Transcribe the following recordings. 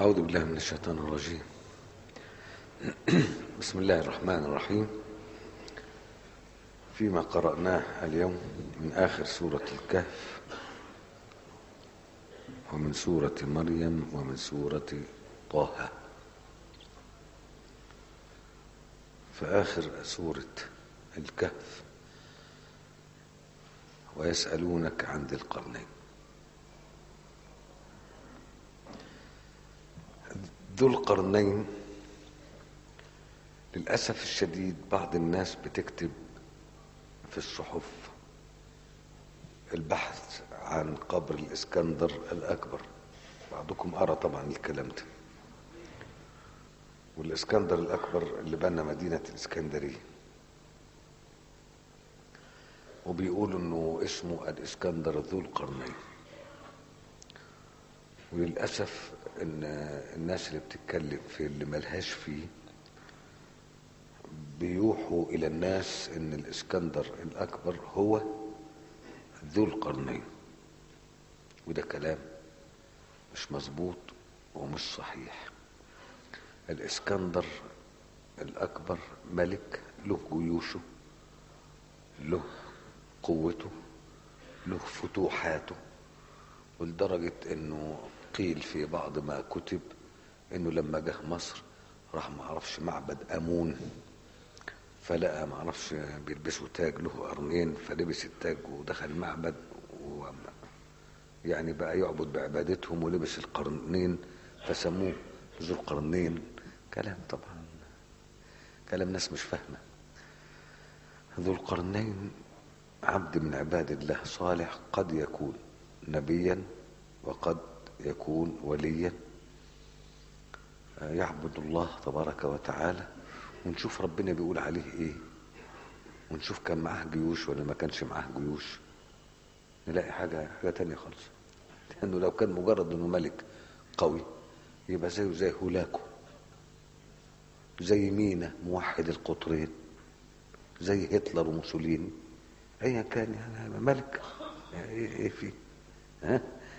أعوذ بالله من الشيطان الرجيم بسم الله الرحمن الرحيم فيما قرأناه اليوم من آخر سورة الكهف ومن سورة مريم ومن سورة طه فآخر سورة الكهف ويسألونك عن ذي القرنين ذو القرنين للأسف الشديد بعض الناس بتكتب في الصحف البحث عن قبر الإسكندر الأكبر بعضكم أرى طبعا الكلام ده والإسكندر الأكبر اللي بنى مدينة الإسكندرية وبيقولوا انه اسمه الاسكندر ذو القرنين وللاسف ان الناس اللي بتتكلم في اللي ملهاش فيه بيوحوا الى الناس ان الاسكندر الاكبر هو ذو القرنين وده كلام مش مظبوط ومش صحيح الاسكندر الاكبر ملك له جيوشه له قوته له فتوحاته ولدرجة انه قيل في بعض ما كتب انه لما جه مصر راح ما عرفش معبد امون فلقى ما عرفش بيلبسوا تاج له قرنين فلبس التاج ودخل المعبد و يعني بقى يعبد بعبادتهم ولبس القرنين فسموه ذو القرنين كلام طبعا كلام ناس مش فاهمه ذو القرنين عبد من عباد الله صالح قد يكون نبيا وقد يكون وليا يعبد الله تبارك وتعالى ونشوف ربنا بيقول عليه ايه ونشوف كان معاه جيوش ولا ما كانش معاه جيوش نلاقي حاجة حاجة تانية خالص لأنه لو كان مجرد إنه ملك قوي يبقى زيه زي هولاكو زي مينا موحد القطرين زي هتلر وموسوليني ايا كان يعني ملك يعني ايه ايه في ها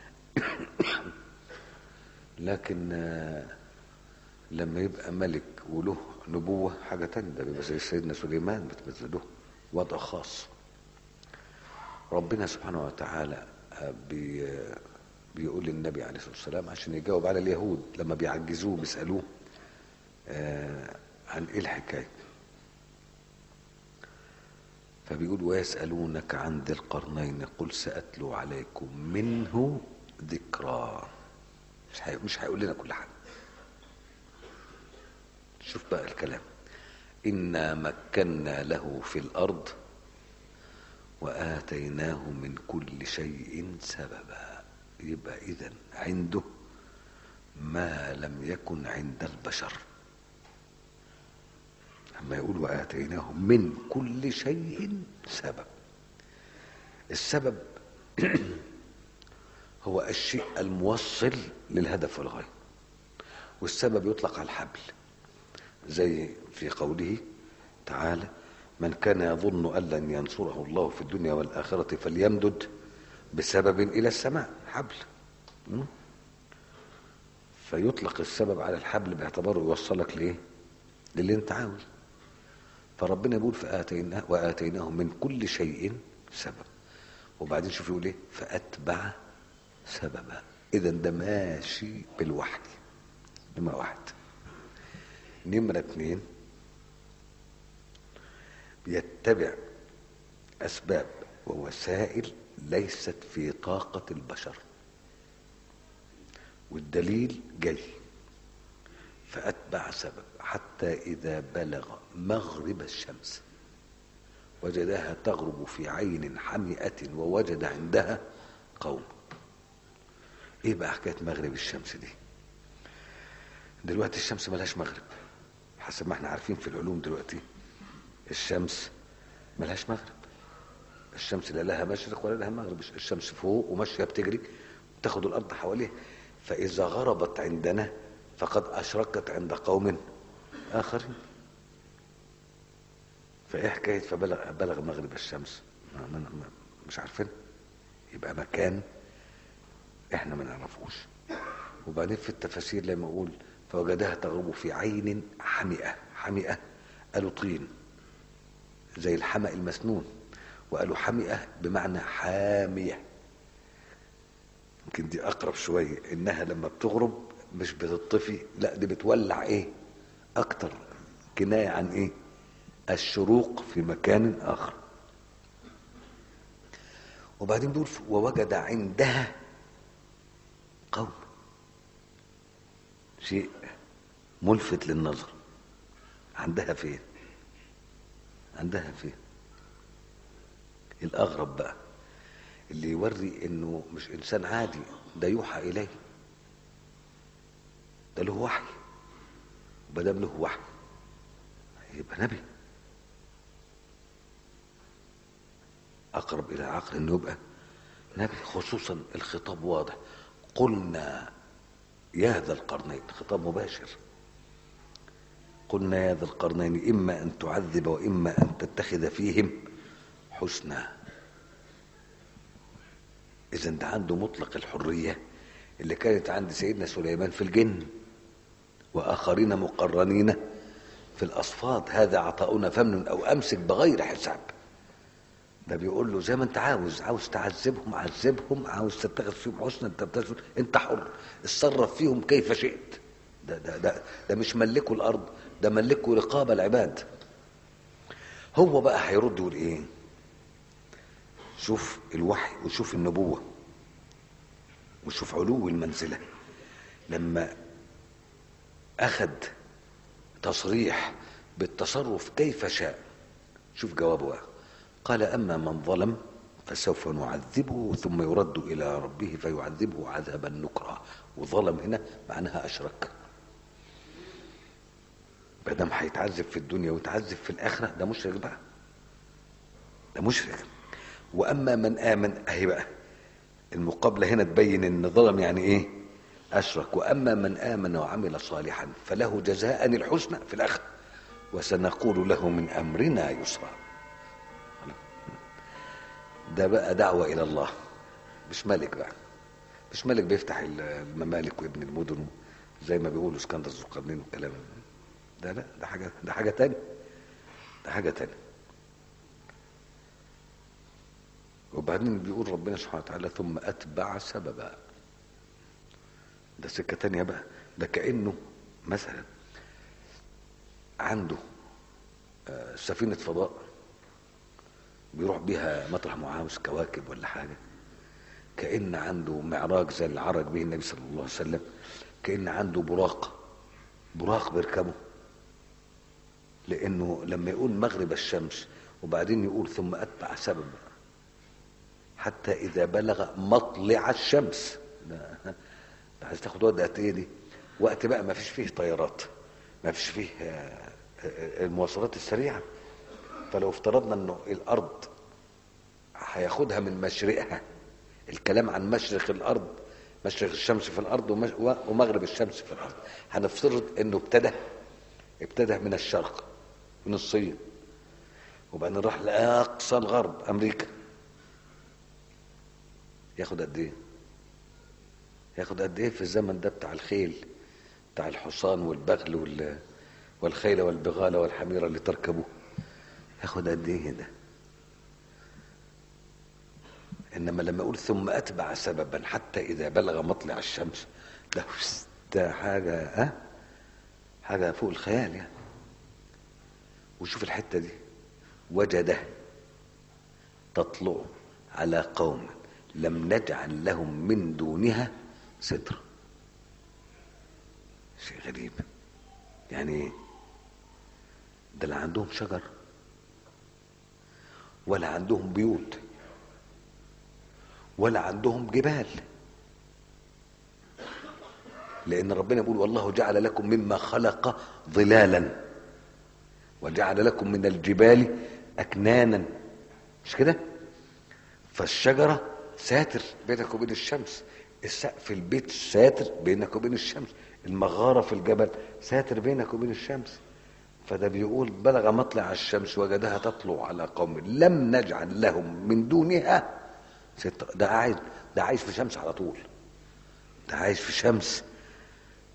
لكن لما يبقى ملك وله نبوة حاجة تانية ده بيبقى زي سيدنا سليمان بتبقى له وضع خاص ربنا سبحانه وتعالى بي بيقول للنبي عليه الصلاة والسلام عشان يجاوب على اليهود لما بيعجزوه بيسألوه عن ايه الحكايه فبيقول ويسألونك عن ذي القرنين قل سأتلو عليكم منه ذكرى مش هي... مش هيقول لنا كل حاجة شوف بقى الكلام إنا مكنا له في الأرض وآتيناه من كل شيء سببا يبقى إذا عنده ما لم يكن عند البشر لما يقول وآتيناه من كل شيء سبب السبب هو الشيء الموصل للهدف والغاية والسبب يطلق على الحبل زي في قوله تعالى من كان يظن أن لن ينصره الله في الدنيا والآخرة فليمدد بسبب إلى السماء حبل فيطلق السبب على الحبل باعتباره يوصلك لإيه للي انت عاوز فربنا يقول فآتيناه وآتيناه من كل شيء سبب وبعدين شوف يقول ايه فأتبع سببا إذا ده ماشي بالوحي نمرة واحد نمرة اتنين بيتبع أسباب ووسائل ليست في طاقة البشر والدليل جاي فأتبع سبب حتى إذا بلغ مغرب الشمس وجدها تغرب في عين حمئة ووجد عندها قوم ايه بقى حكاية مغرب الشمس دي دلوقتي الشمس ملهاش مغرب حسب ما احنا عارفين في العلوم دلوقتي الشمس ملهاش مغرب الشمس لا لها مشرق ولا لها مغرب الشمس فوق وماشيه بتجري تاخد الارض حواليها فاذا غربت عندنا فقد أشركت عند قوم آخرين فإيه حكاية فبلغ بلغ مغرب الشمس ما ما مش عارفين يبقى مكان احنا ما نعرفوش وبعدين في التفاسير لما يقول فوجدها تغرب في عين حمئة حمئة قالوا طين زي الحمأ المسنون وقالوا حمئة بمعنى حامية يمكن دي أقرب شوية إنها لما بتغرب مش بتطفي لا دي بتولع إيه أكتر كناية عن إيه الشروق في مكان آخر وبعدين بيقول ووجد عندها قوم شيء ملفت للنظر عندها فين عندها فين الاغرب بقى اللي يوري انه مش انسان عادي ده يوحى اليه ده له وحي ومادام له وحي يبقى نبي اقرب الى العقل انه يبقى نبي خصوصا الخطاب واضح قلنا يا ذا القرنين خطاب مباشر قلنا يا ذا القرنين إما أن تعذب وإما أن تتخذ فيهم حسنا إذا ده عنده مطلق الحرية اللي كانت عند سيدنا سليمان في الجن وآخرين مقرنين في الأصفاد هذا عطاؤنا فمن أو أمسك بغير حساب ده بيقول له زي ما انت عاوز عاوز تعذبهم عذبهم عاوز تتخذ فيهم حسنا انت انت حر اتصرف فيهم كيف شئت ده ده ده, ده مش ملكوا الارض ده ملكوا رقاب العباد هو بقى هيرد يقول ايه شوف الوحي وشوف النبوة وشوف علو المنزلة لما أخذ تصريح بالتصرف كيف شاء شوف جوابه بقى قال أما من ظلم فسوف نعذبه ثم يرد إلى ربه فيعذبه عذابا نكرا وظلم هنا معناها أشرك بدم هيتعذب في الدنيا ويتعذب في الآخرة ده مشرك بقى ده مشرك وأما من آمن أهي بقى المقابلة هنا تبين إن ظلم يعني إيه أشرك وأما من آمن وعمل صالحا فله جزاء الحسنى في الآخرة وسنقول له من أمرنا يسرا ده بقى دعوة إلى الله مش ملك بقى مش ملك بيفتح الممالك ويبني المدن زي ما بيقولوا اسكندر ذو القرنين والكلام ده لا ده حاجة ده حاجة تانية ده حاجة تانية وبعدين بيقول ربنا سبحانه وتعالى ثم أتبع سببا ده سكة تانية بقى ده كأنه مثلا عنده سفينة فضاء بيروح بيها مطرح ما عاوز كواكب ولا حاجة كأن عنده معراج زي اللي عرج به النبي صلى الله عليه وسلم كأن عنده براق براق بيركبه لأنه لما يقول مغرب الشمس وبعدين يقول ثم أتبع سبب حتى إذا بلغ مطلع الشمس ده عايز تاخد وقت قد إيه دي وقت بقى ما فيش فيه طيارات ما فيش فيه المواصلات السريعة فلو افترضنا انه الارض هياخدها من مشرقها الكلام عن مشرق الارض مشرق الشمس في الارض ومغرب الشمس في الارض هنفترض انه ابتدى ابتدى من الشرق من الصين وبعدين راح لاقصى الغرب امريكا ياخد قد ايه ياخد قد ايه في الزمن ده بتاع الخيل بتاع الحصان والبغل وال والخيل والبغال والحمير اللي تركبوه ياخد قد ايه ده انما لما اقول ثم اتبع سببا حتى اذا بلغ مطلع الشمس ده ده حاجه ها أه؟ حاجه فوق الخيال يعني وشوف الحته دي وجده تطلع على قوم لم نجعل لهم من دونها سترا شيء غريب يعني ايه ده لا عندهم شجر ولا عندهم بيوت ولا عندهم جبال لان ربنا بيقول والله جعل لكم مما خلق ظلالا وجعل لكم من الجبال اكنانا مش كده فالشجره ساتر بينك وبين الشمس السقف البيت ساتر بينك وبين الشمس المغاره في الجبل ساتر بينك وبين الشمس فده بيقول بلغ مطلع الشمس وجدها تطلع على قوم لم نجعل لهم من دونها ست ده عايز ده عايش في شمس على طول ده عايش في شمس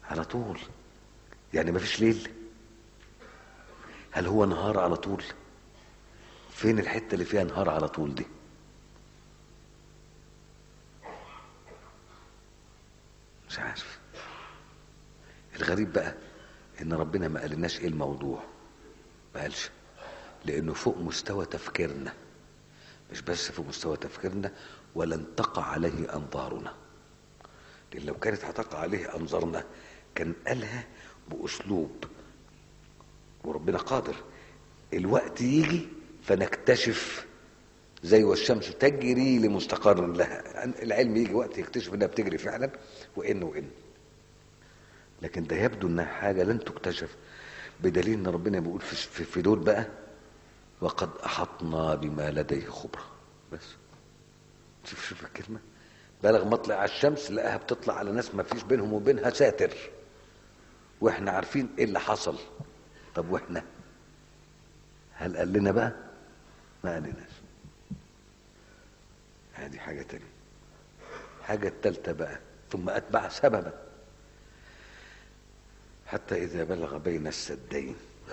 على طول يعني مفيش ليل هل هو نهار على طول فين الحته اللي فيها نهار على طول دي مش عارف الغريب بقى ان ربنا ما قالناش ايه الموضوع ما قالش لانه فوق مستوى تفكيرنا مش بس في مستوى تفكيرنا ولن تقع عليه انظارنا لان لو كانت هتقع عليه انظارنا كان قالها باسلوب وربنا قادر الوقت يجي فنكتشف زي والشمس تجري لمستقر لها العلم يجي وقت يكتشف انها بتجري فعلا وان وان لكن ده يبدو انها حاجه لن تكتشف بدليل ان ربنا بيقول في, في دول بقى وقد احطنا بما لديه خبره بس شوف شوف الكلمه بلغ مطلع الشمس لقاها بتطلع على ناس ما فيش بينهم وبينها ساتر واحنا عارفين ايه اللي حصل طب واحنا هل قال لنا بقى ما قالناش هذه حاجة تانية حاجة التالتة بقى ثم أتبع سببا حتى إذا بلغ بين السدين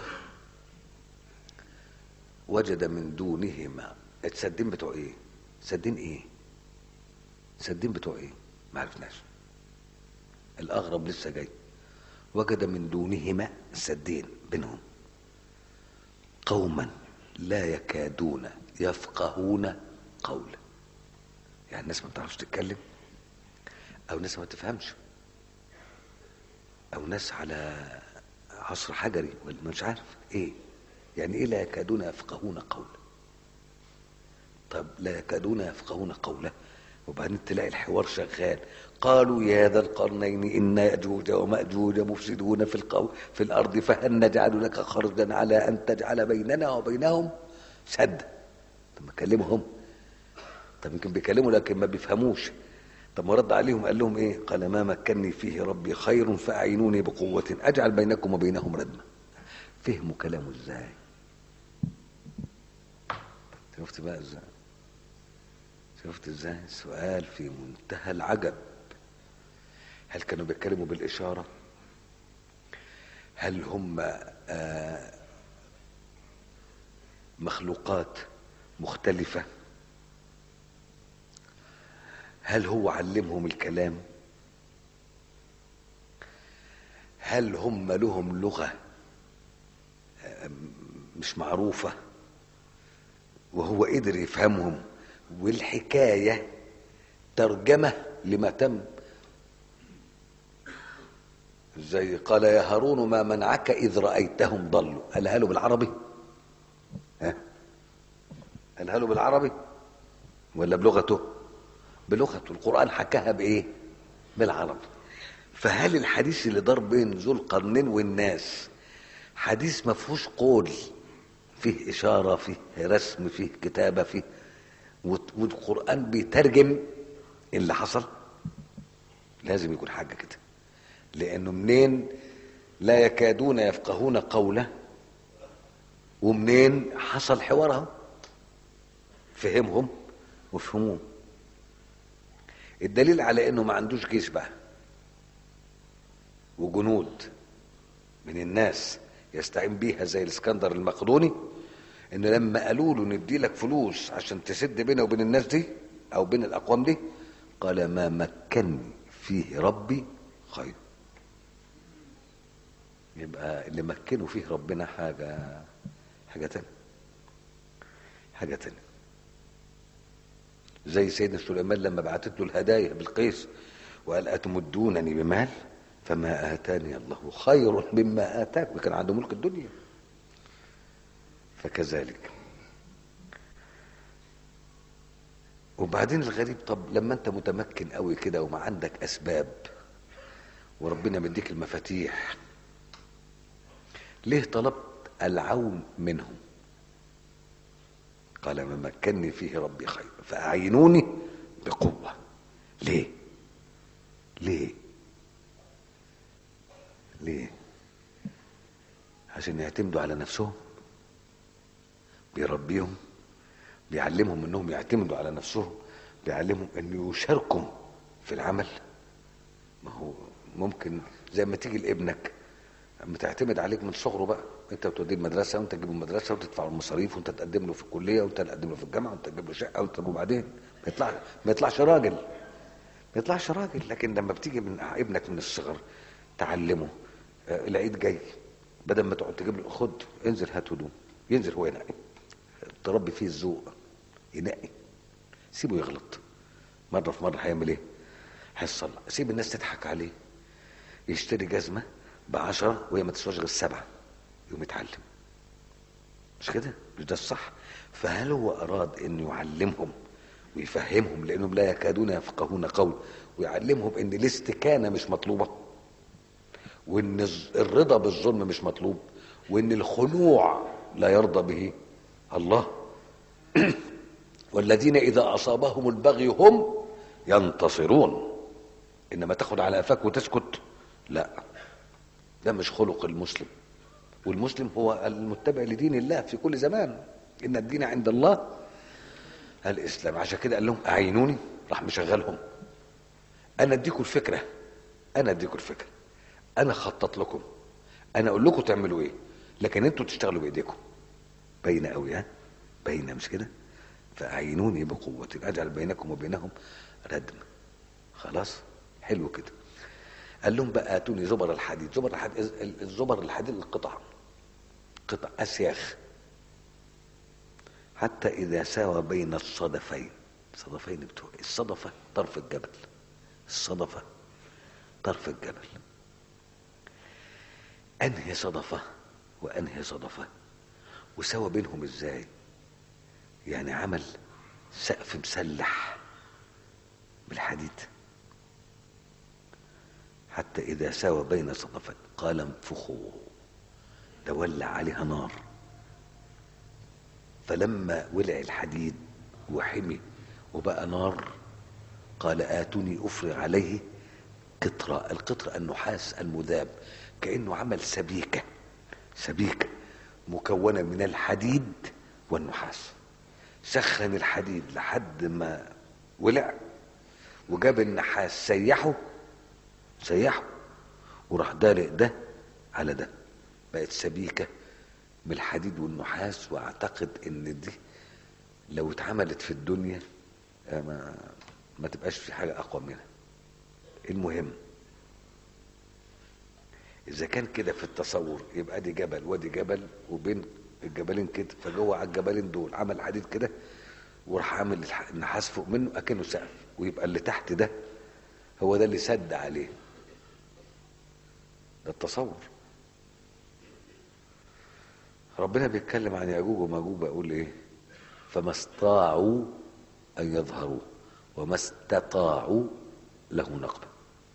وجد من دونهما السدين بتوع ايه سدين ايه سدين بتوع ايه ما عرفناش الاغرب لسه جاي وجد من دونهما سدين بينهم قوما لا يكادون يفقهون قولا يعني الناس ما بتعرفش تتكلم او ناس ما تفهمش او ناس على عصر حجري ولا مش عارف ايه يعني ايه لا يكادون يفقهون قولا طب لا يكادون يفقهون قولا وبعدين تلاقي الحوار شغال قالوا يا ذا القرنين ان ياجوج وماجوج مفسدون في القو في الارض فهل نجعل لك خرجا على ان تجعل بيننا وبينهم سد طب ما كلمهم طب يمكن بيكلموا لكن ما بيفهموش طب ما رد عليهم قال لهم ايه قال ما مكني فيه ربي خير فاعينوني بقوه اجعل بينكم وبينهم ردما فهموا كلامه ازاي شفت بقى ازاي شفت ازاي سؤال في منتهى العجب هل كانوا بيتكلموا بالإشارة هل هم آه مخلوقات مختلفة هل هو علمهم الكلام هل هم لهم لغة آه مش معروفة وهو قدر يفهمهم والحكاية ترجمة لما تم زي قال يا هارون ما منعك إذ رأيتهم ضلوا قالها له بالعربي ها قالها له بالعربي ولا بلغته بلغته القرآن حكاها بإيه بالعربي فهل الحديث اللي دار بين ذو القرنين والناس حديث ما فيهوش قول فيه إشارة فيه رسم فيه كتابة فيه والقرآن بيترجم اللي حصل لازم يكون حاجة كده لأنه منين لا يكادون يفقهون قوله ومنين حصل حوارهم فهمهم وفهموه الدليل على انه ما عندوش جيش بقى وجنود من الناس يستعين بيها زي الاسكندر المقدوني ان لما قالوا له ندي لك فلوس عشان تسد بينه وبين الناس دي او بين الاقوام دي قال ما مكني فيه ربي خير يبقى اللي مكنه فيه ربنا حاجة حاجة تانية حاجة تانية زي سيدنا سليمان لما بعتت له الهدايا بالقيس وقال أتمدونني بمال فما آتاني الله خير مما آتاك وكان عنده ملك الدنيا فكذلك وبعدين الغريب طب لما انت متمكن قوي كده وما عندك اسباب وربنا مديك المفاتيح ليه طلبت العون منهم قال ما مكني فيه ربي خير فأعينوني بقوة ليه ليه ليه عشان يعتمدوا على نفسهم بيربيهم بيعلمهم انهم يعتمدوا على نفسهم بيعلمهم ان يشاركوا في العمل ما هو ممكن زي ما تيجي لابنك بتعتمد عليك من صغره بقى انت بتوديه المدرسه وانت تجيبه المدرسه وتدفع له المصاريف وانت تقدم له في الكليه وانت تقدم له في الجامعه وانت تجيب له شقه وانت وبعدين ما يطلع ما يطلعش راجل ما يطلعش راجل لكن لما بتيجي من ابنك من الصغر تعلمه آه، العيد جاي بدل ما تقعد تجيب له خد انزل هات هدوم ينزل هو ينقي تربي فيه الذوق ينقي سيبه يغلط مره في مره هيعمل ايه؟ هيصلح سيب الناس تضحك عليه يشتري جزمه بعشرة وهي ما تسواش غير سبعة يقوم يتعلم مش كده مش ده الصح فهل هو اراد ان يعلمهم ويفهمهم لانهم لا يكادون يفقهون قول ويعلمهم ان الاستكانه مش مطلوبه وان الز- الرضا بالظلم مش مطلوب وان الخنوع لا يرضى به الله والذين اذا اصابهم البغي هم ينتصرون انما تاخد على قفاك وتسكت لا ده مش خلق المسلم والمسلم هو المتبع لدين الله في كل زمان ان الدين عند الله الاسلام عشان كده قال لهم اعينوني راح مشغلهم انا اديكم الفكره انا اديكم الفكره انا خطط لكم انا اقول لكم تعملوا ايه لكن انتوا تشتغلوا بايديكم باينه قوي ها باينه مش كده فاعينوني بقوه اجعل بينكم وبينهم ردم خلاص حلو كده قال لهم بقى اتوني زبر الحديد زبر الحديد الزبر الحديد القطع قطع اسياخ حتى اذا ساوى بين الصدفين الصدفين بتوع الصدفه طرف الجبل الصدفه طرف الجبل انهي صدفه وانهي صدفه وسوى بينهم ازاي يعني عمل سقف مسلح بالحديد حتى إذا ساوى بين صدفين قال انفخوا تولع عليها نار فلما ولع الحديد وحمي وبقى نار قال آتوني أفرغ عليه قطرة القطرة النحاس المذاب كأنه عمل سبيكة سبيكة مكونة من الحديد والنحاس سخن الحديد لحد ما ولع وجاب النحاس سيحه سيحه وراح دالق ده على ده بقت سبيكة بالحديد والنحاس واعتقد ان دي لو اتعملت في الدنيا آه، ما ما تبقاش في حاجة اقوى منها المهم اذا كان كده في التصور يبقى دي جبل وادي جبل وبين الجبلين كده فجوه على الجبلين دول عمل حديد كده وراح عامل الح- النحاس فوق منه اكنه سقف ويبقى اللي تحت ده هو ده اللي سد عليه ده التصور ربنا بيتكلم عن ياجوج وماجوج بيقول ايه فما استطاعوا ان يظهروا وما استطاعوا له نقبه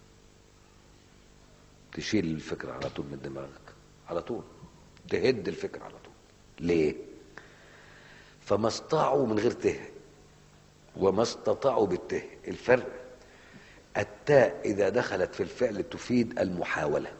تشيل الفكره على طول من دماغك على طول تهد الفكره على طول ليه فما استطاعوا من غير ته وما استطاعوا بالته الفرق التاء اذا دخلت في الفعل تفيد المحاوله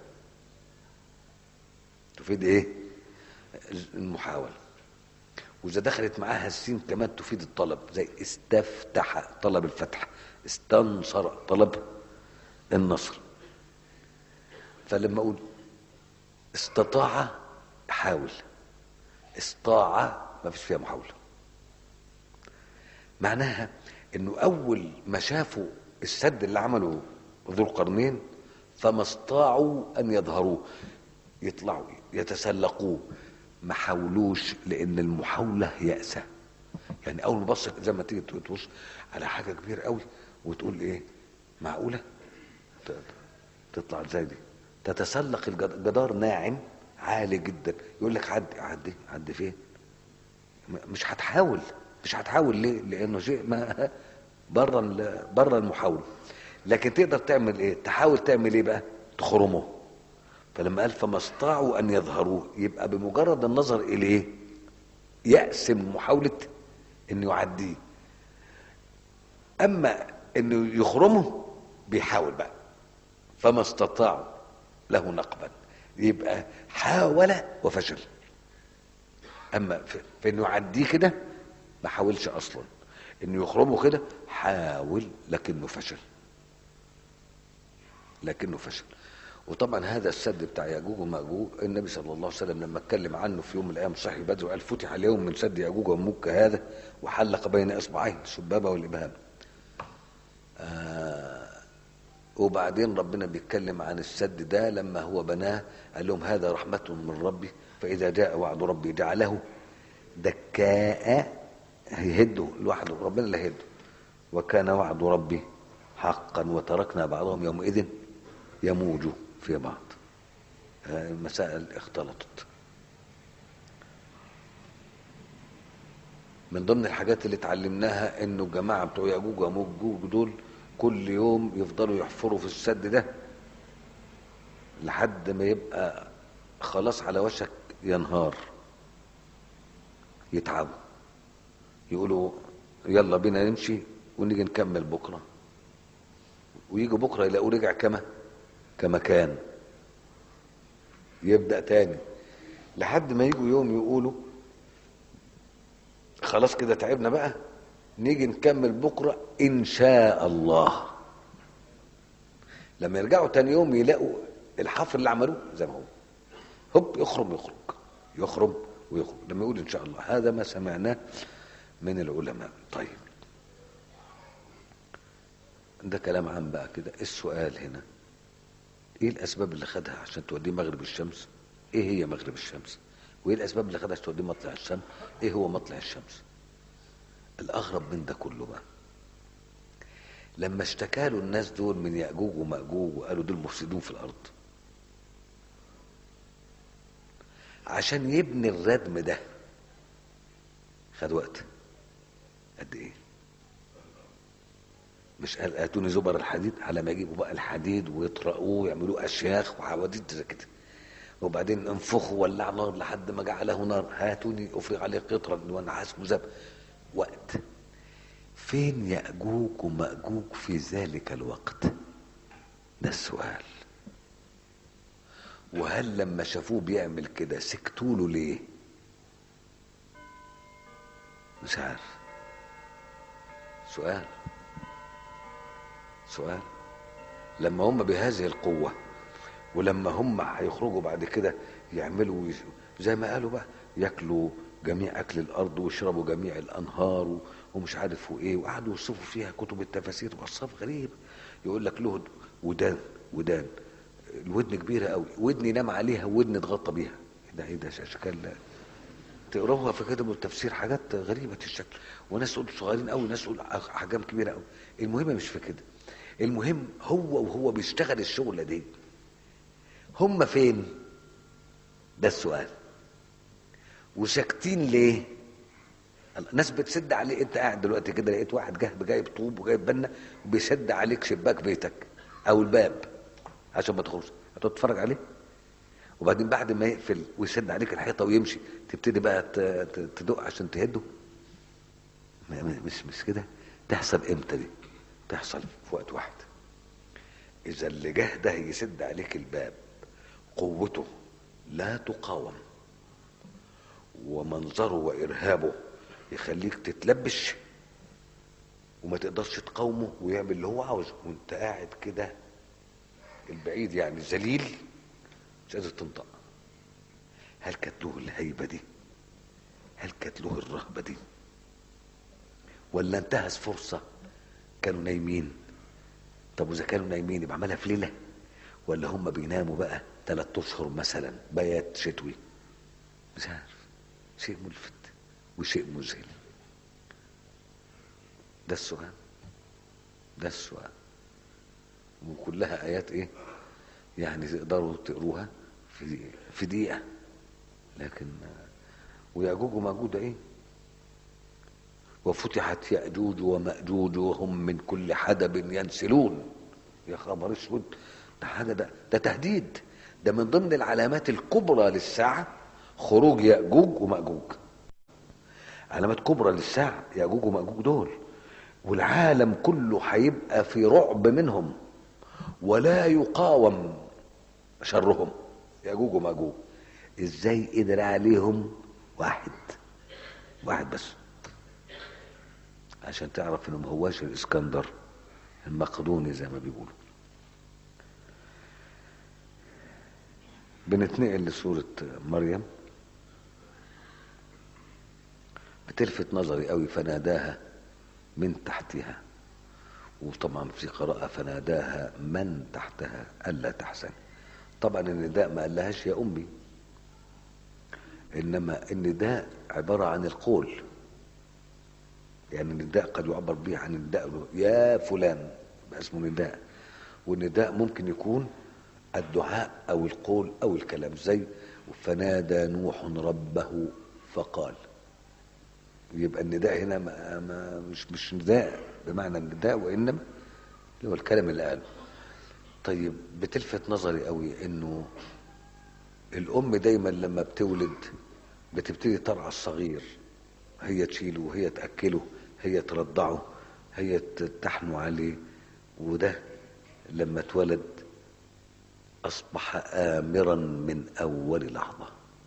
تفيد ايه المحاوله واذا دخلت معاها السين كمان تفيد الطلب زي استفتح طلب الفتح استنصر طلب النصر فلما اقول استطاع حاول استطاع ما فيش فيها محاوله معناها انه اول ما شافوا السد اللي عمله ذو القرنين فما استطاعوا ان يظهروه يطلعوا يتسلقوه ما حاولوش لان المحاوله يأسى يعني اول ما بص زي ما تيجي تبص على حاجه كبيره قوي وتقول ايه معقوله ت- تطلع ازاي دي تتسلق الجد- الجدار ناعم عالي جدا يقول لك عدي عدي عدي فين م- مش هتحاول مش هتحاول ليه لانه شيء ما بره ال- بره المحاوله لكن تقدر تعمل ايه تحاول تعمل ايه بقى تخرمه فلما قال فما استطاعوا ان يظهروه يبقى بمجرد النظر اليه يأسم محاولة انه يعديه اما انه يخرمه بيحاول بقى فما استطاعوا له نقبا يبقى حاول وفشل اما في, في انه يعديه كده ما حاولش اصلا انه يخرمه كده حاول لكنه فشل لكنه فشل وطبعا هذا السد بتاع ياجوج وماجوج النبي صلى الله عليه وسلم لما اتكلم عنه في يوم من الايام صحيح بدر وقال فتح اليوم من سد ياجوج وماجوج هذا وحلق بين اصبعين السبابه والابهام آه وبعدين ربنا بيتكلم عن السد ده لما هو بناه قال لهم هذا رحمة من ربي فإذا جاء وعد ربي جعله دكاء هيهده لوحده ربنا اللي هيهده وكان وعد ربي حقا وتركنا بعضهم يومئذ يموج في بعض المسائل اختلطت من ضمن الحاجات اللي اتعلمناها انه الجماعه بتوع ياجوج وماجوج دول كل يوم يفضلوا يحفروا في السد ده لحد ما يبقى خلاص على وشك ينهار يتعبوا يقولوا يلا بينا نمشي ونيجي نكمل بكره ويجوا بكره يلاقوا رجع كما كما كان يبدا تاني لحد ما يجوا يوم يقولوا خلاص كده تعبنا بقى نيجي نكمل بكره ان شاء الله لما يرجعوا تاني يوم يلاقوا الحفر اللي عملوه زي ما هو هوب يخرم يخرج يخرم ويخرج لما يقول ان شاء الله هذا ما سمعناه من العلماء طيب ده كلام عام بقى كده السؤال هنا ايه الاسباب اللي خدها عشان توديه مغرب الشمس ايه هي مغرب الشمس وايه الاسباب اللي خدها عشان توديه مطلع الشمس ايه هو مطلع الشمس الاغرب من ده كله بقى لما اشتكى له الناس دول من ياجوج وماجوج وقالوا دول مفسدون في الارض عشان يبني الردم ده خد وقت قد ايه مش قال اتوني زبر الحديد على ما يجيبوا بقى الحديد ويطرقوه ويعملوه اشياخ وحواديت زي كده وبعدين انفخوا ولع نار لحد ما جعله نار هاتوني افرغ عليه قطرا ونحاس مذاب وقت فين ياجوج وماجوج في ذلك الوقت ده السؤال وهل لما شافوه بيعمل كده سكتوا له ليه مش عارف سؤال سؤال لما هم بهذه القوة ولما هم هيخرجوا بعد كده يعملوا زي ما قالوا بقى ياكلوا جميع اكل الارض ويشربوا جميع الانهار ومش عارف وايه وقعدوا يوصفوا فيها كتب التفاسير واصناف غريبه يقول لك له ودان ودان الودن كبيره قوي ودن ينام عليها ودن اتغطى بيها ده ايه ده اشكال تقراوها في كتب التفسير حاجات غريبه الشكل وناس تقول صغيرين قوي ناس تقول احجام كبيره قوي المهم مش في كده المهم هو وهو بيشتغل الشغله دي هم فين ده السؤال وساكتين ليه الناس بتسد عليه انت قاعد دلوقتي كده لقيت واحد جايب جايب طوب وجايب بنا وبيسد عليك شباك بيتك او الباب عشان ما تخرجش هتقعد تتفرج عليه وبعدين بعد ما يقفل ويسد عليك الحيطه ويمشي تبتدي بقى تدق عشان تهده مش مش كده تحصل امتى دي تحصل في وقت واحد اذا اللي جه ده يسد عليك الباب قوته لا تقاوم ومنظره وارهابه يخليك تتلبش وما تقدرش تقاومه ويعمل اللي هو عاوزه وانت قاعد كده البعيد يعني ذليل مش قادر تنطق هل كانت له الهيبه دي هل كانت له الرهبه دي ولا انتهز فرصه كانوا نايمين طب واذا كانوا نايمين يبقى عملها في ليله ولا هم بيناموا بقى ثلاث اشهر مثلا بيات شتوي مش عارف شيء ملفت وشيء مذهل ده السؤال ده السؤال وكلها ايات ايه يعني تقدروا تقروها في في دقيقه لكن وياجوج وماجوج ده ايه وفتحت ياجوج وماجوج وهم من كل حدب ينسلون يا خبر اسود ده حاجه ده ده تهديد ده من ضمن العلامات الكبرى للساعه خروج ياجوج وماجوج علامات كبرى للساعه ياجوج وماجوج دول والعالم كله هيبقى في رعب منهم ولا يقاوم شرهم ياجوج وماجوج ازاي قدر عليهم واحد واحد بس عشان تعرف انه ما هواش الاسكندر المقدوني زي ما بيقولوا بنتنقل لسورة مريم بتلفت نظري قوي فناداها من تحتها وطبعا في قراءة فناداها من تحتها ألا تحزن طبعا النداء ما قالهاش يا أمي إنما النداء عبارة عن القول يعني النداء قد يعبر به عن النداء يا فلان اسمه نداء والنداء ممكن يكون الدعاء او القول او الكلام زي فنادى نوح ربه فقال يبقى النداء هنا ما ما مش مش نداء بمعنى النداء وانما اللي هو الكلام اللي قاله طيب بتلفت نظري قوي انه الام دايما لما بتولد بتبتدي ترعى الصغير هي تشيله وهي تاكله هي ترضعه هي تحنو عليه وده لما اتولد اصبح امرا من اول لحظه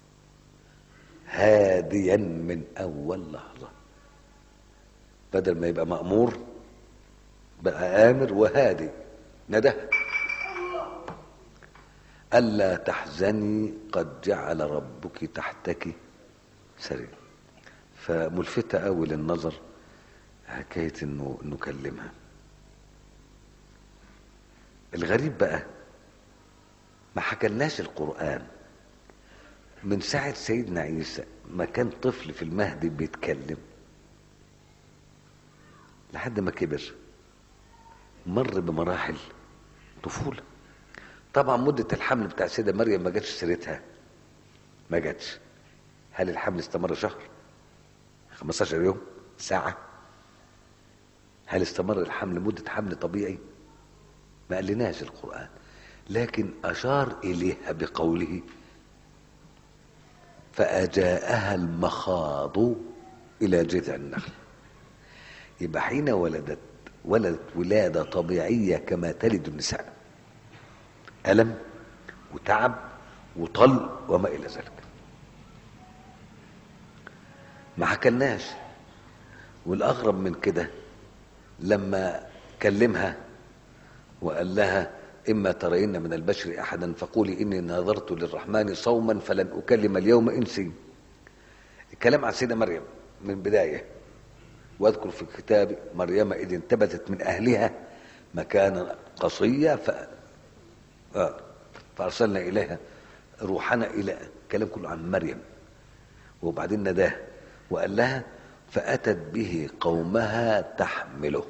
هاديا من اول لحظه بدل ما يبقى مامور بقى امر وهادي ندى الا تحزني قد جعل ربك تحتك سرير فملفتة قوي للنظر حكاية انه انه كلمها الغريب بقى ما حكلناش القرآن من ساعة سيدنا عيسى ما كان طفل في المهد بيتكلم لحد ما كبر مر بمراحل طفولة طبعا مدة الحمل بتاع السيدة مريم ما جاتش سيرتها ما جاتش هل الحمل استمر شهر 15 يوم ساعة هل استمر الحمل مدة حمل طبيعي ما قالناش القرآن لكن أشار إليها بقوله فأجاءها المخاض إلى جذع النخل يبقى حين ولدت ولدت ولادة طبيعية كما تلد النساء ألم وتعب وطل وما إلى ذلك ما حكلناش والأغرب من كده لما كلمها وقال لها إما ترين من البشر أحدا فقولي إني نظرت للرحمن صوما فلن أكلم اليوم إنسي الكلام عن سيدة مريم من بداية واذكر في الكتاب مريم إذ انتبذت من أهلها مكانا قصيا ف... آه. فأرسلنا إليها روحنا إلى الكلام كله عن مريم وبعدين نداه وقال لها فأتت به قومها تحمله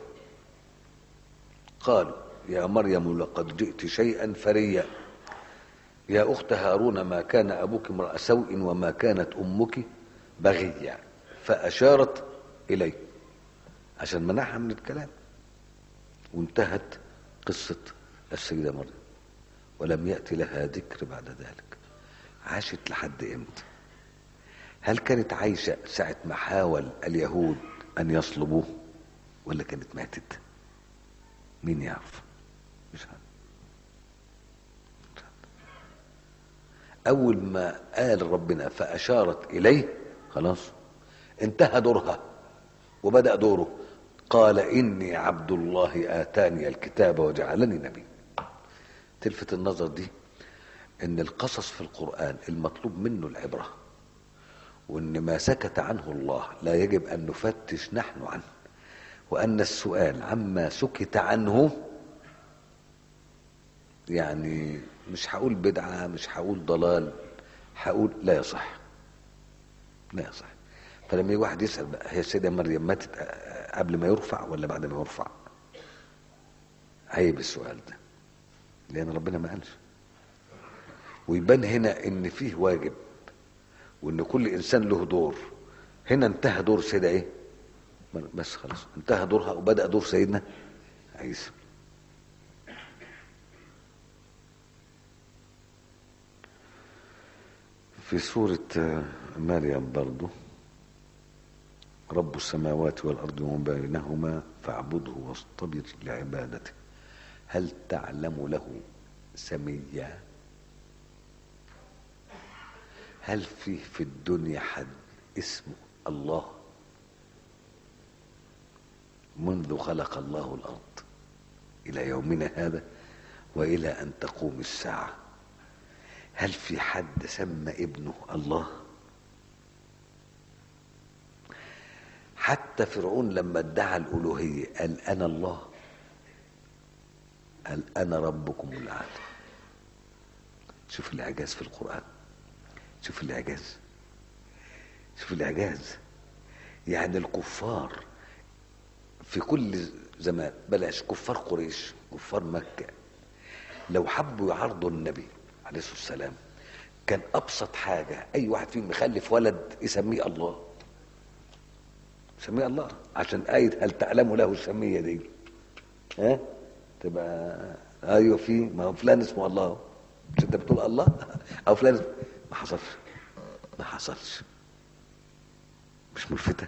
قالوا يا مريم لقد جئت شيئا فريا يا أخت هارون ما كان أبوك امرأ سوء وما كانت أمك بغيا فأشارت إليه عشان منعها من الكلام وانتهت قصة السيدة مريم ولم يأتي لها ذكر بعد ذلك عاشت لحد امتى هل كانت عايشة ساعة ما حاول اليهود أن يصلبوه ولا كانت ماتت مين يعرف مش عارف أول ما قال ربنا فأشارت إليه خلاص انتهى دورها وبدأ دوره قال إني عبد الله آتاني الكتاب وجعلني نبي تلفت النظر دي ان القصص في القرآن المطلوب منه العبرة وان ما سكت عنه الله لا يجب ان نفتش نحن عنه وان السؤال عما سكت عنه يعني مش هقول بدعة مش هقول ضلال هقول لا يصح لا يصح فلما يجي واحد يسأل بقى هي السيدة مريم ماتت قبل ما يرفع ولا بعد ما يرفع عيب السؤال ده لأن ربنا ما قالش ويبان هنا ان فيه واجب وان كل انسان له دور هنا انتهى دور سيدة ايه بس خلاص انتهى دورها وبدأ دور سيدنا عيسى في سورة مريم برضو رب السماوات والأرض وما بينهما فاعبده واصطبر لعبادته هل تعلم له سميا هل فيه في الدنيا حد اسمه الله منذ خلق الله الأرض إلى يومنا هذا وإلى أن تقوم الساعة هل في حد سمى ابنه الله حتى فرعون لما ادعى الالوهيه قال انا الله قال انا ربكم الاعلى شوف الاعجاز في القران شوف الاعجاز شوف الاعجاز يعني الكفار في كل زمان بلاش كفار قريش كفار مكه لو حبوا يعارضوا النبي عليه الصلاه والسلام كان ابسط حاجه اي واحد فيهم يخلف ولد يسميه الله يسميه الله عشان آية هل تعلم له السمية دي ها تبقى ايوه في ما هو فلان اسمه الله مش انت بتقول الله او فلان اسمه ما حصلش ما حصلش مش ملفتة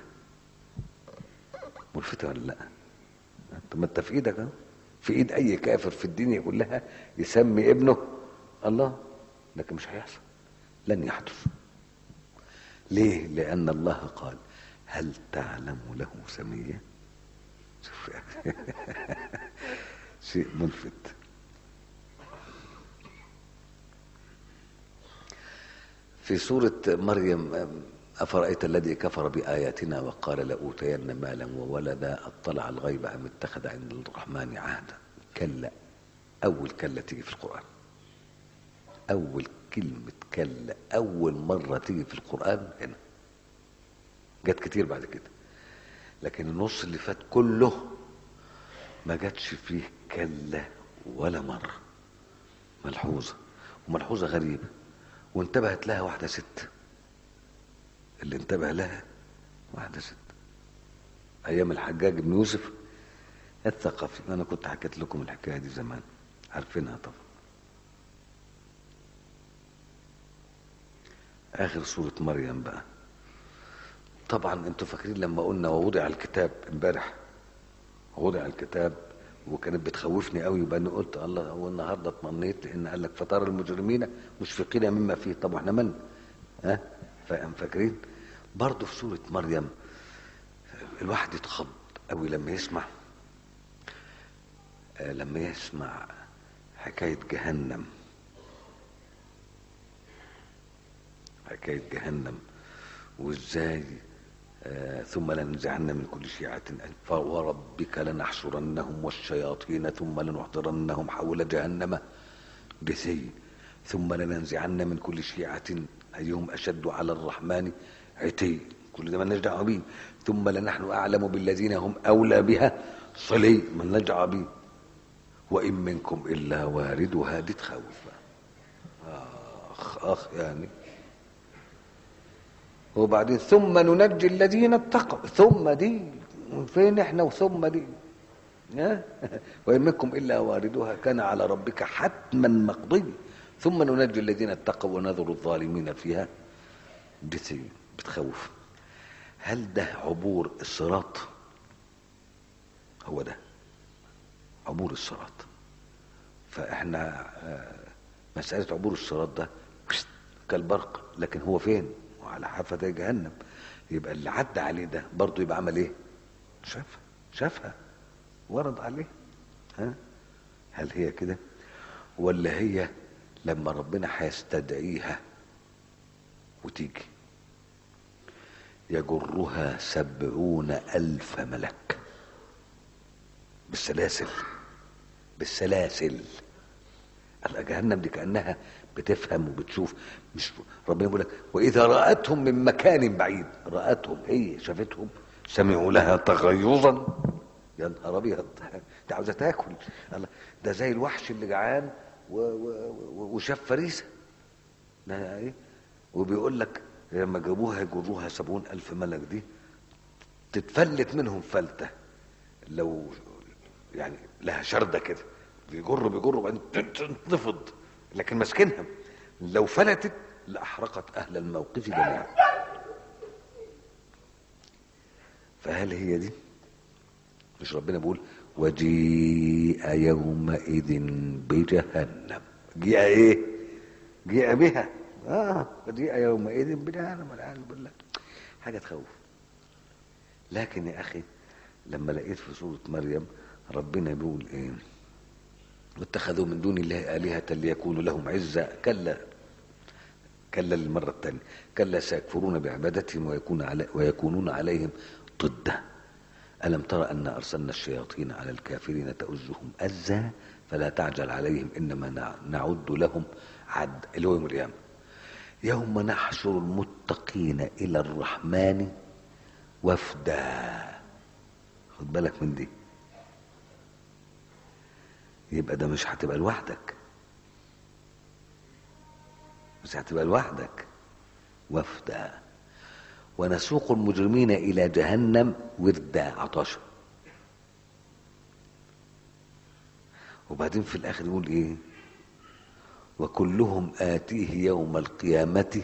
ملفتة ولا لا طب ما انت في ايدك اهو في ايد اي كافر في الدنيا كلها يسمي ابنه الله لكن مش هيحصل لن يحدث ليه لان الله قال هل تعلم له سمية شوف شيء ملفت في سورة مريم أفرأيت الذي كفر بآياتنا وقال لأوتين مالا وولدا أطلع الغيب أم اتخذ عند الرحمن عهدا كلا أول كلا تيجي في القرآن أول كلمة كلا أول مرة تيجي في القرآن هنا جت كتير بعد كده لكن النص اللي فات كله ما جاتش فيه كلا ولا مرة ملحوظة وملحوظة غريبة وانتبهت لها واحدة ست اللي انتبه لها واحدة ست أيام الحجاج بن يوسف الثقفي أنا كنت حكيت لكم الحكاية دي زمان عارفينها طبعا آخر سورة مريم بقى طبعا انتوا فاكرين لما قلنا ووضع الكتاب امبارح وضع الكتاب وكانت بتخوفني قوي يبقى انا قلت الله هو النهارده اطمنيت لان قال لك فترى المجرمين مشفقين مما فيه طب واحنا من ها فاكرين برضه في سوره مريم الواحد يتخض قوي لما يسمع لما يسمع حكايه جهنم حكايه جهنم وازاي آه ثم لننزعن من كل شيعة فوربك لنحشرنهم والشياطين ثم لنحضرنهم حول جهنم جثي ثم لننزعن من كل شيعة أيهم أشد على الرحمن عتي كل ده ما دعوه به ثم لنحن أعلم بالذين هم أولى بها صلي من نجع به وإن منكم إلا واردها دي تخوف آخ آخ يعني وبعدين ثم ننجي الذين اتقوا ثم دي فين احنا وثم دي وإن منكم إلا واردها كان على ربك حتما مقضيا ثم ننجي الذين اتقوا ونذر الظالمين فيها جثيا بتخوف هل ده عبور الصراط هو ده عبور الصراط فاحنا مسألة عبور الصراط ده كالبرق لكن هو فين وعلى حافة جهنم يبقى اللي عدى عليه ده برضه يبقى عمل ايه شافها شافها ورد عليه ها هل هي كده ولا هي لما ربنا هيستدعيها وتيجي يجرها سبعون ألف ملك بالسلاسل بالسلاسل جهنم دي كأنها بتفهم وبتشوف مش ربنا بيقول لك وإذا رأتهم من مكان بعيد رأتهم هي شافتهم سمعوا لها تغيظا يا نهار ابيض دي عاوزه تاكل الله ده زي الوحش اللي جعان و... و... وشاف فريسه ده ايه وبيقول لك لما جابوها يجروها سبعون ألف ملك دي تتفلت منهم فلتة لو يعني لها شردة كده بيجر بيجر وبعدين تنفض لكن ماسكينها لو فلتت لأحرقت أهل الموقف جميعا فهل هي دي مش ربنا بيقول وجيء يومئذ بجهنم جيء ايه جيء بها اه وجيء يومئذ بجهنم والعياذ بالله حاجه تخوف لكن يا اخي لما لقيت في سوره مريم ربنا بيقول ايه واتخذوا من دون الله آلهة ليكونوا لهم عزة كلا كلا للمرة الثانية كلا سيكفرون بعبادتهم ويكون علي ويكونون عليهم ضده ألم تر أن أرسلنا الشياطين على الكافرين تؤزهم أزا فلا تعجل عليهم إنما نع- نعد لهم عد اللي هو يوم القيامة يوم نحشر المتقين إلى الرحمن وفدا خد بالك من دي يبقى ده مش هتبقى لوحدك مش هتبقى لوحدك وفدا ونسوق المجرمين إلى جهنم وردا عطشا وبعدين في الآخر يقول إيه وكلهم آتيه يوم القيامة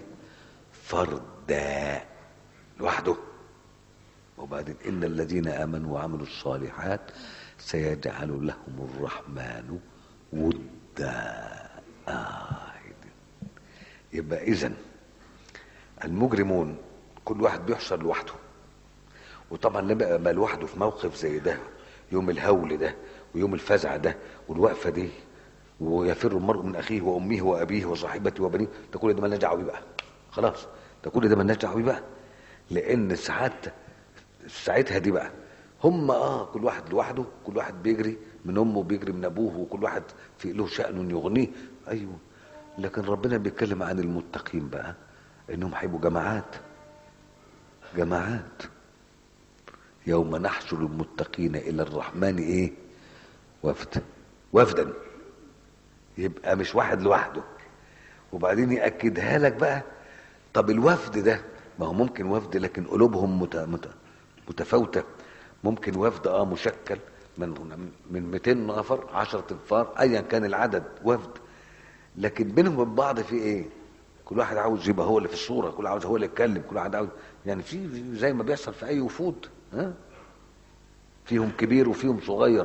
فردا لوحده وبعدين إن الذين آمنوا وعملوا الصالحات سيجعل لهم الرحمن ودا آه يبقى إذن المجرمون كل واحد بيحشر لوحده وطبعا لما يبقى لوحده في موقف زي ده يوم الهول ده ويوم الفزع ده والوقفه دي ويفر المرء من اخيه وامه وابيه وصاحبته وبنيه ده كل ده مالناش دعوه بيه بقى خلاص ده كل ده مالناش دعوه بيه بقى لان ساعات ساعتها دي بقى هم اه كل واحد لوحده كل واحد بيجري من امه بيجري من ابوه وكل واحد في له شأن يغنيه ايوه لكن ربنا بيتكلم عن المتقين بقى انهم هيبقوا جماعات جماعات يوم نحشر المتقين الى الرحمن ايه وفد وفدا يبقى مش واحد لوحده وبعدين ياكدها لك بقى طب الوفد ده ما هو ممكن وفد لكن قلوبهم مت... مت... متفاوته ممكن وفد اه مشكل من من 200 نفر 10 انفار ايا كان العدد وفد لكن بينهم وبين بعض في ايه كل واحد عاوز يبقى هو اللي في الصوره كل عاوز هو اللي يتكلم كل واحد عاوز يعني في زي ما بيحصل في اي وفود ها فيهم كبير وفيهم صغير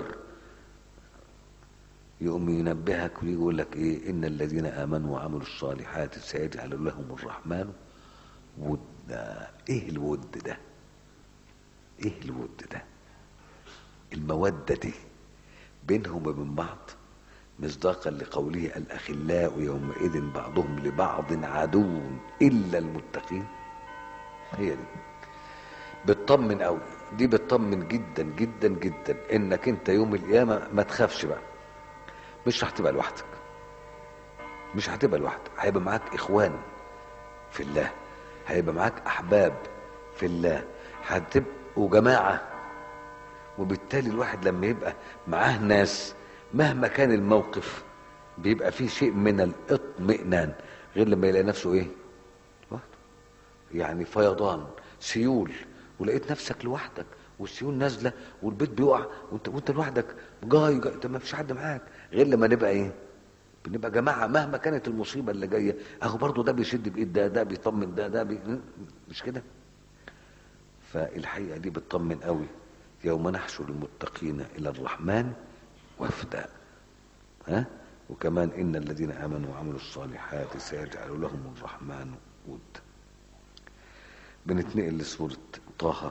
يقوم ينبهك ويقول لك ايه ان الذين امنوا وعملوا الصالحات سيجعل لهم الرحمن ودا ايه الود ده ايه الود ده الموده دي بينهم وبين بعض مصداقا لقوله الاخلاء يومئذ بعضهم لبعض عدو الا المتقين هي دي بتطمن قوي دي بتطمن جدا جدا جدا انك انت يوم القيامه ما تخافش بقى مش هتبقى لوحدك مش هتبقى لوحدك هيبقى معاك اخوان في الله هيبقى معاك احباب في الله هتبقوا جماعه وبالتالي الواحد لما يبقى معاه ناس مهما كان الموقف بيبقى فيه شيء من الاطمئنان غير لما يلاقي نفسه ايه لوحده يعني فيضان سيول ولقيت نفسك لوحدك والسيول نازله والبيت بيقع وانت وانت لوحدك جاي جاي انت ما فيش حد معاك غير لما نبقى ايه بنبقى جماعه مهما كانت المصيبه اللي جايه اهو برضه ده بيشد بايد ده ده بيطمن ده ده بي... مش كده فالحقيقه دي بتطمن قوي يوم نحشر المتقين الى الرحمن وفدا ها وكمان ان الذين امنوا وعملوا الصالحات سيجعل لهم الرحمن ود بنتنقل لسوره طه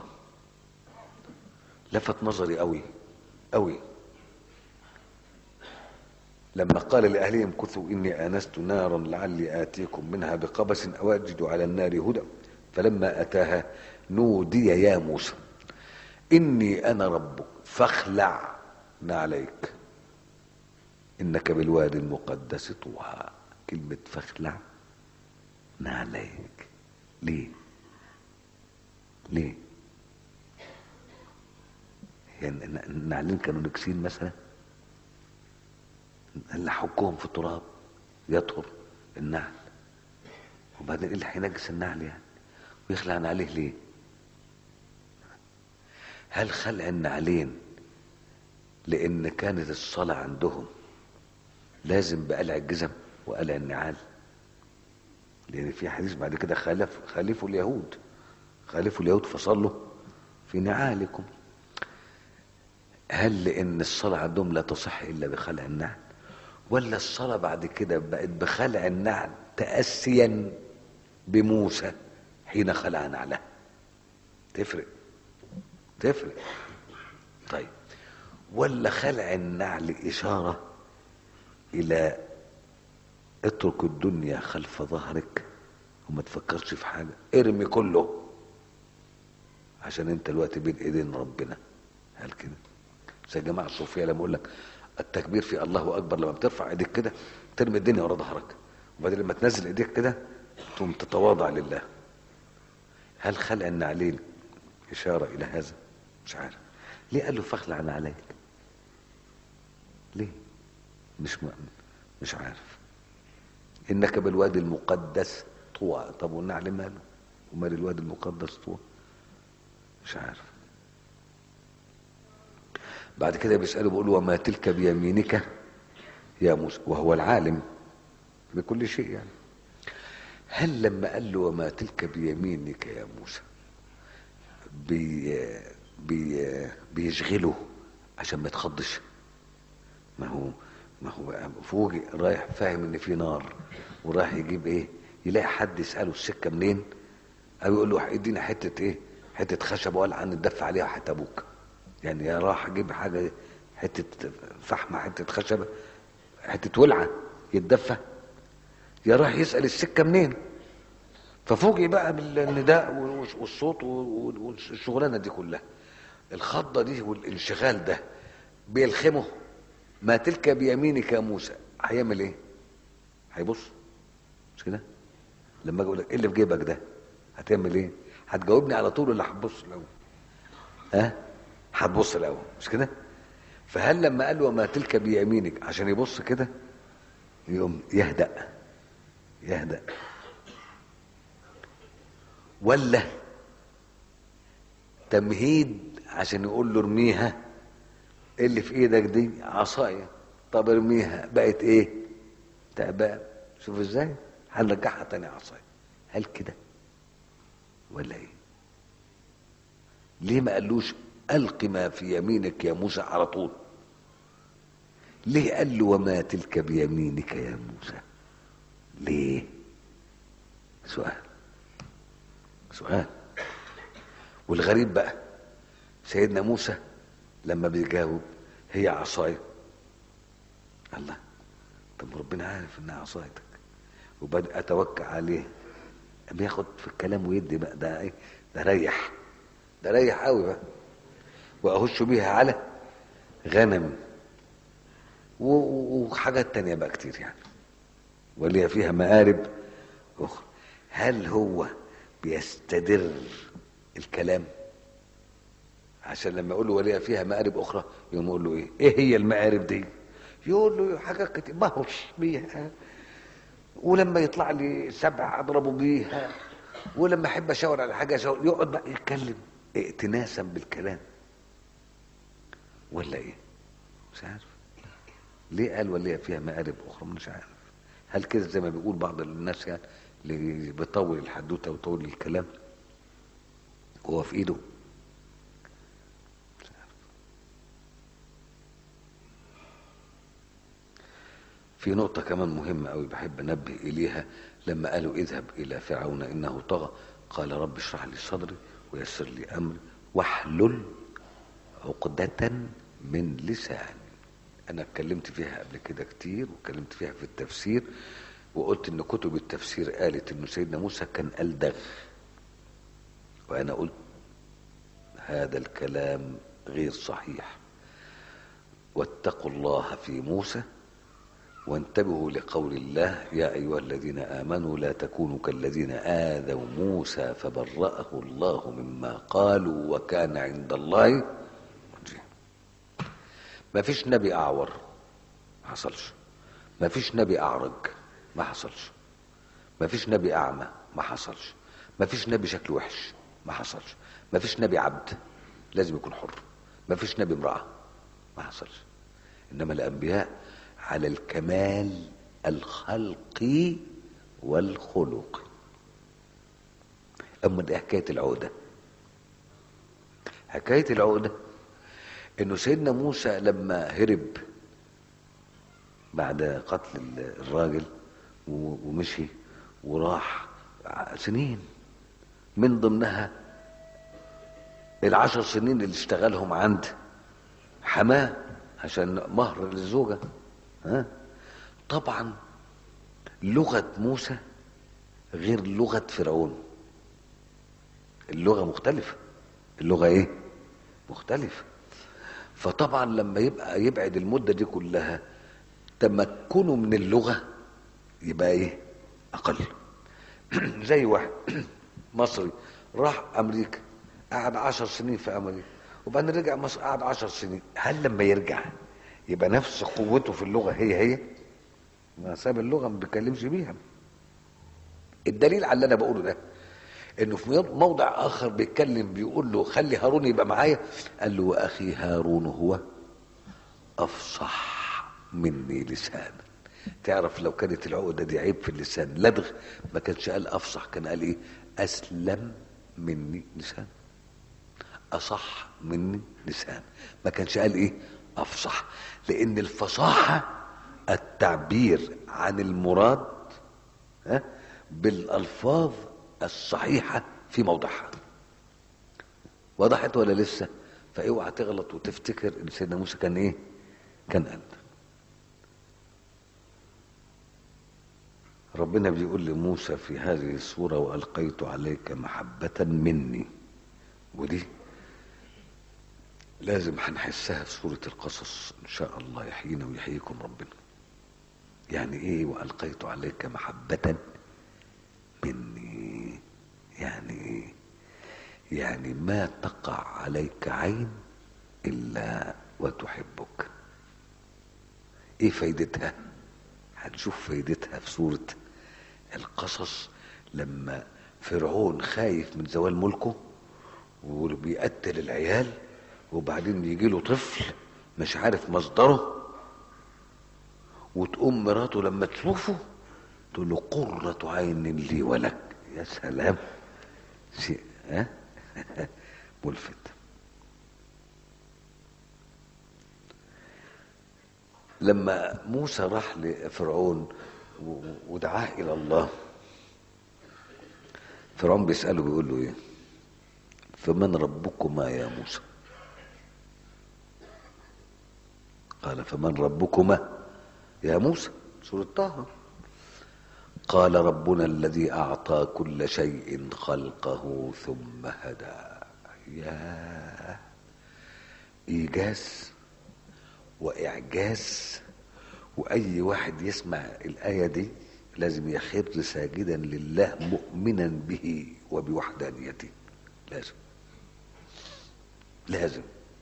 لفت نظري قوي قوي لما قال لأهلهم كثوا إني آنست نارا لعلي آتيكم منها بقبس أو أجد على النار هدى فلما أتاها نودي يا موسى إني أنا ربك فاخلع عليك إنك بالوادي المقدس طوى كلمة فاخلع عليك ليه ليه يعني النعلين كانوا نكسين مثلا اللي حكهم في التراب يطهر النعل وبعدين ايه اللي هينجس النعل يعني ويخلع عليه ليه هل خلع النعلين لان كانت الصلاة عندهم لازم بقلع الجزم وقلع النعال لان في حديث بعد كده خالف خالفوا اليهود خالفوا اليهود فصلوا في نعالكم هل لان الصلاة عندهم لا تصح الا بخلع النعل ولا الصلاة بعد كده بقت بخلع النعل تأسيا بموسى حين خلع نعله تفرق تفرق طيب ولا خلع النعل إشارة إلى اترك الدنيا خلف ظهرك وما تفكرش في حاجة ارمي كله عشان انت الوقت بين ايدين ربنا هل كده زي جماعة الصوفية لما اقول لك التكبير في الله اكبر لما بترفع ايديك كده ترمي الدنيا ورا ظهرك وبعدين لما تنزل ايديك كده تقوم تتواضع لله هل خلع النعلين اشارة الى هذا مش عارف ليه قال له فخلع عن عليك ليه مش م... مش عارف انك بالوادي المقدس طوى طب والنعل ماله ومال الوادي المقدس طوى مش عارف بعد كده بيسأله بيقول وما تلك بيمينك يا موسى وهو العالم بكل شيء يعني هل لما قال له وما تلك بيمينك يا موسى بي بي بيشغله عشان ما يتخضش ما هو ما هو فوجئ رايح فاهم ان في نار ورايح يجيب ايه يلاقي حد يساله السكه منين او يقول له ادينا حته ايه حته خشب ولا عن ندفع عليها حتى ابوك يعني يا راح اجيب حاجه حته فحمه حته خشبه حته ولعه يتدفى يا راح يسال السكه منين ففوجئ بقى بالنداء والصوت والشغلانه دي كلها الخضه دي والانشغال ده بيلخمه ما تلك بيمينك يا موسى هيعمل ايه هيبص مش كده لما اجي اقول لك ايه اللي في جيبك ده هتعمل ايه هتجاوبني على طول ولا هتبص الاول ها هتبص الاول مش كده فهل لما قال له ما تلك بيمينك عشان يبص كده يقوم يهدأ يهدأ ولا تمهيد عشان يقول له ارميها اللي في ايدك دي عصايه طب ارميها بقت ايه تعبان شوف ازاي هنرجعها تاني عصايه هل كده ولا ايه ليه ما قالوش الق ما في يمينك يا موسى على طول ليه قال له وما تلك بيمينك يا موسى ليه سؤال سؤال والغريب بقى سيدنا موسى لما بيجاوب هي عصاية الله طب ربنا عارف انها عصايتك وبدأ اتوكل عليه بياخد في الكلام ويدي بقى ده ايه ده ريح ده ريح قوي بقى واهش بيها على غنم وحاجات تانية بقى كتير يعني وليها فيها مآرب أخرى هل هو بيستدر الكلام عشان لما يقول له وليها فيها مآرب أخرى يقوم يقول له إيه؟ إيه هي المآرب دي؟ يقول له حاجات كتير بهرش بيها ولما يطلع لي سبع أضربه بيها ولما أحب أشاور على حاجة أشاور يقعد بقى يتكلم ائتناسا بالكلام ولا إيه؟ مش عارف ليه قال وليها فيها مآرب أخرى مش عارف هل كده زي ما بيقول بعض الناس يعني اللي بيطول الحدوته ويطول الكلام هو في ايده في نقطة كمان مهمة أوي بحب أنبه إليها لما قالوا اذهب إلى فرعون إنه طغى قال رب اشرح لي صدري ويسر لي أمري واحلل عقدة من لساني أنا اتكلمت فيها قبل كده كتير واتكلمت فيها في التفسير وقلت ان كتب التفسير قالت ان سيدنا موسى كان ألدغ وانا قلت هذا الكلام غير صحيح واتقوا الله في موسى وانتبهوا لقول الله يا ايها الذين امنوا لا تكونوا كالذين اذوا موسى فبرأه الله مما قالوا وكان عند الله ما فيش نبي اعور ما حصلش ما فيش نبي اعرج ما حصلش ما فيش نبي اعمى ما حصلش ما فيش نبي شكله وحش ما حصلش ما فيش نبي عبد لازم يكون حر ما فيش نبي امرأة ما حصلش انما الانبياء على الكمال الخلقي والخلقي اما دي حكاية العودة حكاية العودة انه سيدنا موسى لما هرب بعد قتل الراجل ومشي وراح سنين من ضمنها العشر سنين اللي اشتغلهم عند حماه عشان مهر للزوجة ها طبعا لغة موسى غير لغة فرعون اللغة مختلفة اللغة ايه مختلفة فطبعا لما يبقى يبعد المدة دي كلها تمكنه من اللغة يبقى ايه اقل زي واحد مصري راح امريكا قعد عشر سنين في امريكا وبعدين رجع مصر قعد عشر سنين هل لما يرجع يبقى نفس قوته في اللغة هي هي ما ساب اللغة ما بيتكلمش بيها الدليل على اللي انا بقوله ده انه في موضع اخر بيتكلم بيقول له خلي هارون يبقى معايا قال له واخي هارون هو افصح مني لسانا تعرف لو كانت العقده دي عيب في اللسان لدغ ما كانش قال افصح كان قال ايه اسلم مني لسان اصح مني لسان ما كانش قال ايه افصح لان الفصاحه التعبير عن المراد ها بالالفاظ الصحيحه في موضعها وضحت ولا لسه فاوعى تغلط وتفتكر ان سيدنا موسى كان ايه كان قلب ربنا بيقول لموسى في هذه السورة وألقيت عليك محبة مني ودي لازم هنحسها في سورة القصص إن شاء الله يحيينا ويحييكم ربنا يعني إيه وألقيت عليك محبة مني يعني إيه يعني ما تقع عليك عين إلا وتحبك إيه فايدتها هنشوف فايدتها في سورة القصص لما فرعون خايف من زوال ملكه وبيقتل العيال وبعدين يجي له طفل مش عارف مصدره وتقوم مراته لما تشوفه تقول له قرة عين لي ولك يا سلام شيء ها ملفت لما موسى راح لفرعون ودعاه الى الله فرعون بيساله بيقول له ايه فمن ربكما يا موسى قال فمن ربكما يا موسى سورة طه قال ربنا الذي أعطى كل شيء خلقه ثم هدى يا إيجاز وإعجاز وأي واحد يسمع الآية دي لازم يخر ساجدا لله مؤمنا به وبوحدانيته لازم لازم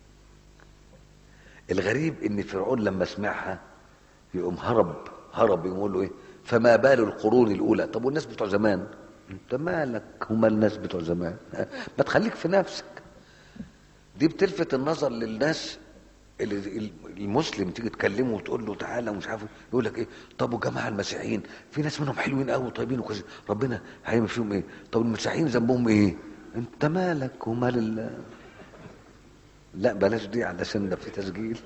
الغريب ان فرعون لما سمعها يقوم هرب هرب يقول له ايه فما بال القرون الاولى طب والناس بتوع زمان انت مالك هما الناس بتوع زمان ما تخليك في نفسك دي بتلفت النظر للناس اللي المسلم تيجي تكلمه وتقول له تعالى ومش عارف يقول لك ايه طب وجماعه المسيحيين في ناس منهم حلوين قوي وطيبين وكويس ربنا هيعمل فيهم ايه طب المسيحيين ذنبهم ايه انت مالك ومال ال لا بلاش دي علشان ده في تسجيل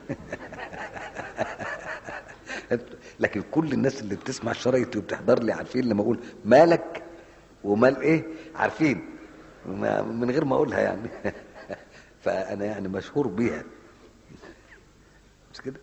لكن كل الناس اللي بتسمع الشرايط وبتحضر لي عارفين لما اقول مالك ومال ايه عارفين من غير ما اقولها يعني فانا يعني مشهور بيها مش كده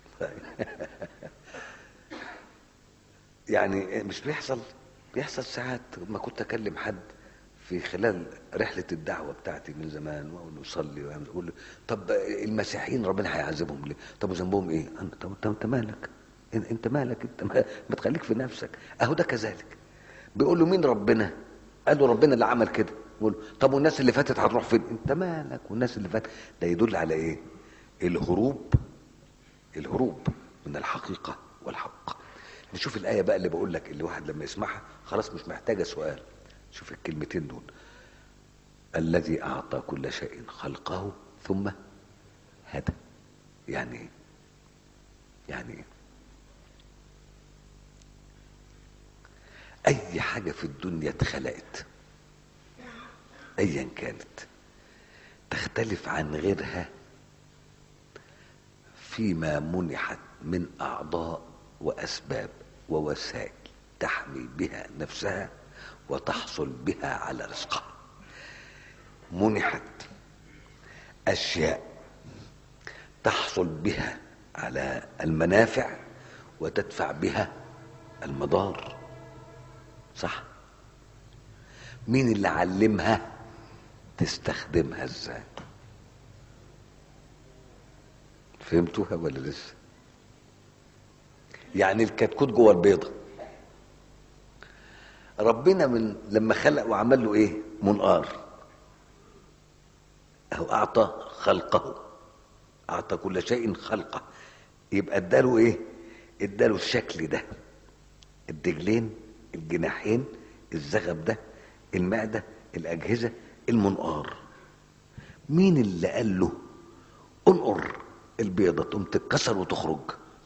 يعني مش بيحصل بيحصل ساعات ما كنت اكلم حد في خلال رحلة الدعوة بتاعتي من زمان واقول له صلي واقول له طب المسيحيين ربنا هيعذبهم ليه؟ طب وذنبهم ايه؟ طب انت انت مالك؟ انت مالك؟ انت ما تخليك في نفسك اهو ده كذلك بيقول له مين ربنا؟ قال له ربنا اللي عمل كده يقول طب والناس اللي فاتت هتروح فين؟ انت مالك والناس اللي فاتت ده يدل على ايه؟ الهروب الهروب من الحقيقة والحق نشوف الآية بقى اللي بقول لك اللي واحد لما يسمعها خلاص مش محتاجة سؤال شوف الكلمتين دول الذي أعطى كل شيء خلقه ثم هدى يعني ايه يعني ايه أي حاجة في الدنيا اتخلقت أيا كانت تختلف عن غيرها فيما منحت من أعضاء وأسباب ووسائل تحمي بها نفسها وتحصل بها على رزقها منحت أشياء تحصل بها على المنافع وتدفع بها المضار صح مين اللي علمها تستخدمها ازاي فهمتوها ولا لسه يعني الكتكوت جوه البيضه ربنا من لما خلق وعمل له ايه منقار اهو اعطى خلقه اعطى كل شيء خلقه يبقى اداله ايه اداله الشكل ده الدجلين الجناحين الزغب ده المعده الاجهزه المنقار مين اللي قال له انقر البيضه تقوم تتكسر وتخرج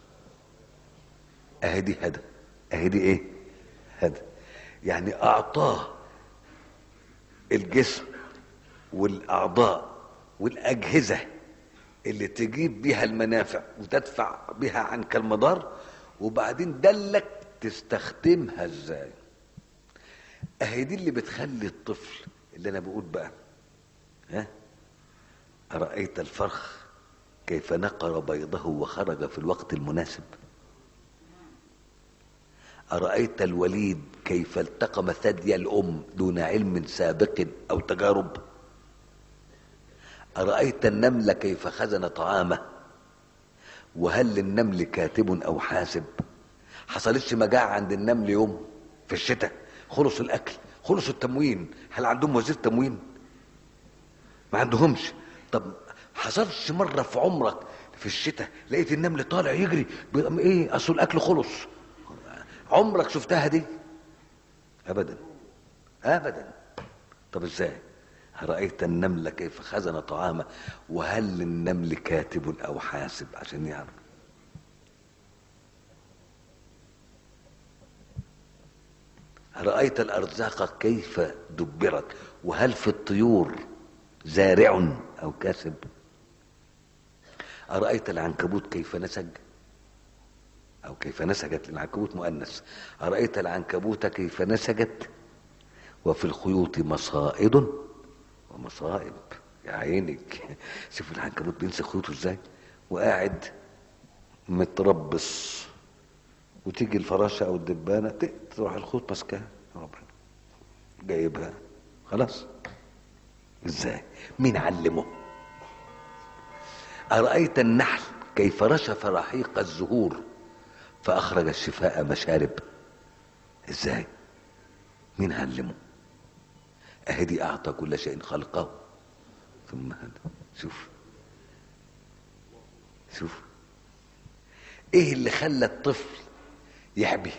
اهي دي هدى اهي دي ايه هدى يعني اعطاه الجسم والاعضاء والاجهزه اللي تجيب بها المنافع وتدفع بها عنك المضار وبعدين دلك تستخدمها ازاي اهي دي اللي بتخلي الطفل اللي انا بقول بقى ها ارايت الفرخ كيف نقر بيضه وخرج في الوقت المناسب ارايت الوليد كيف التقم ثدي الام دون علم سابق او تجارب ارايت النمل كيف خزن طعامه وهل للنمل كاتب او حاسب حصلتش مجاعه عند النمل يوم في الشتاء خلص الاكل خلص التموين هل عندهم وزير تموين ما عندهمش طب حصلش مره في عمرك في الشتاء لقيت النمل طالع يجري بيقوم ايه اصل الاكل خلص عمرك شفتها دي ابدا ابدا طب ازاي رأيت النمل كيف خزن طعامه وهل للنمل كاتب أو حاسب عشان يعرف رأيت الأرزاق كيف دبرت وهل في الطيور زارع أو كاسب أرأيت العنكبوت كيف نسج أو كيف نسجت العنكبوت مؤنث أرأيت العنكبوت كيف نسجت وفي الخيوط مصائد ومصائب يا عينك شوف العنكبوت بينسى خيوطه ازاي وقاعد متربص وتيجي الفراشه او الدبانه تروح الخيوط ماسكاها ربنا جايبها خلاص ازاي مين علمه ارايت النحل كيف رشف رحيق الزهور فاخرج الشفاء مشارب ازاي مين علمه اهدي اعطى كل شيء خلقه ثم هدى شوف شوف ايه اللي خلى الطفل يحبي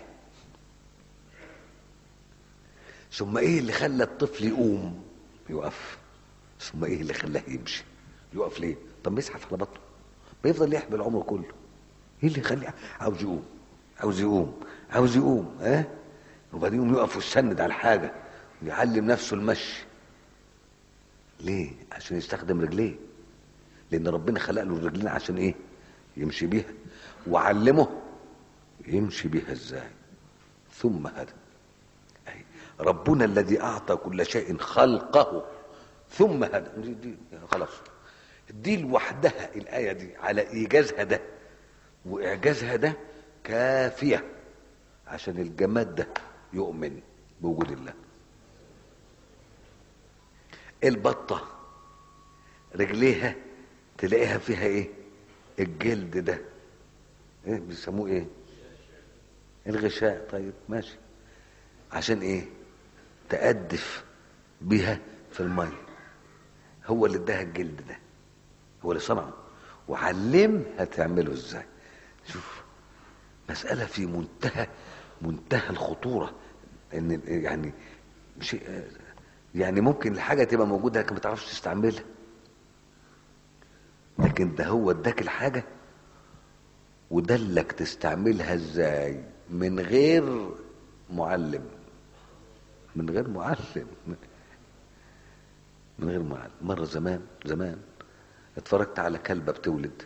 ثم ايه اللي خلى الطفل يقوم يقف ثم ايه اللي خلاه يمشي يقف ليه طب بيزحف على بطنه بيفضل يحبي العمر كله ايه اللي يخليه عاوز يقوم عاوز يقوم عاوز يقوم ها أه؟ وبعدين يقوم يقف ويسند على حاجه ويعلم نفسه المشي ليه عشان يستخدم رجليه لان ربنا خلق له الرجلين عشان ايه يمشي بيها وعلمه يمشي بيها ازاي ثم هدى أي ربنا الذي اعطى كل شيء خلقه ثم هدى دي, دي خلاص دي لوحدها الايه دي على ايجازها ده واعجازها ده كافيه عشان الجماد ده يؤمن بوجود الله البطه رجليها تلاقيها فيها ايه الجلد ده ايه بيسموه ايه الغشاء طيب ماشي عشان ايه تأدف بها في المية هو اللي اداها الجلد ده هو اللي صنعه وعلمها تعمله ازاي شوف مسألة في منتهى منتهى الخطورة ان يعني شيء يعني ممكن الحاجة تبقى موجودة لكن ما تعرفش تستعملها لكن ده هو اداك الحاجة ودلك تستعملها ازاي من غير معلم من غير معلم من غير معلم مرة زمان زمان اتفرجت على كلبة بتولد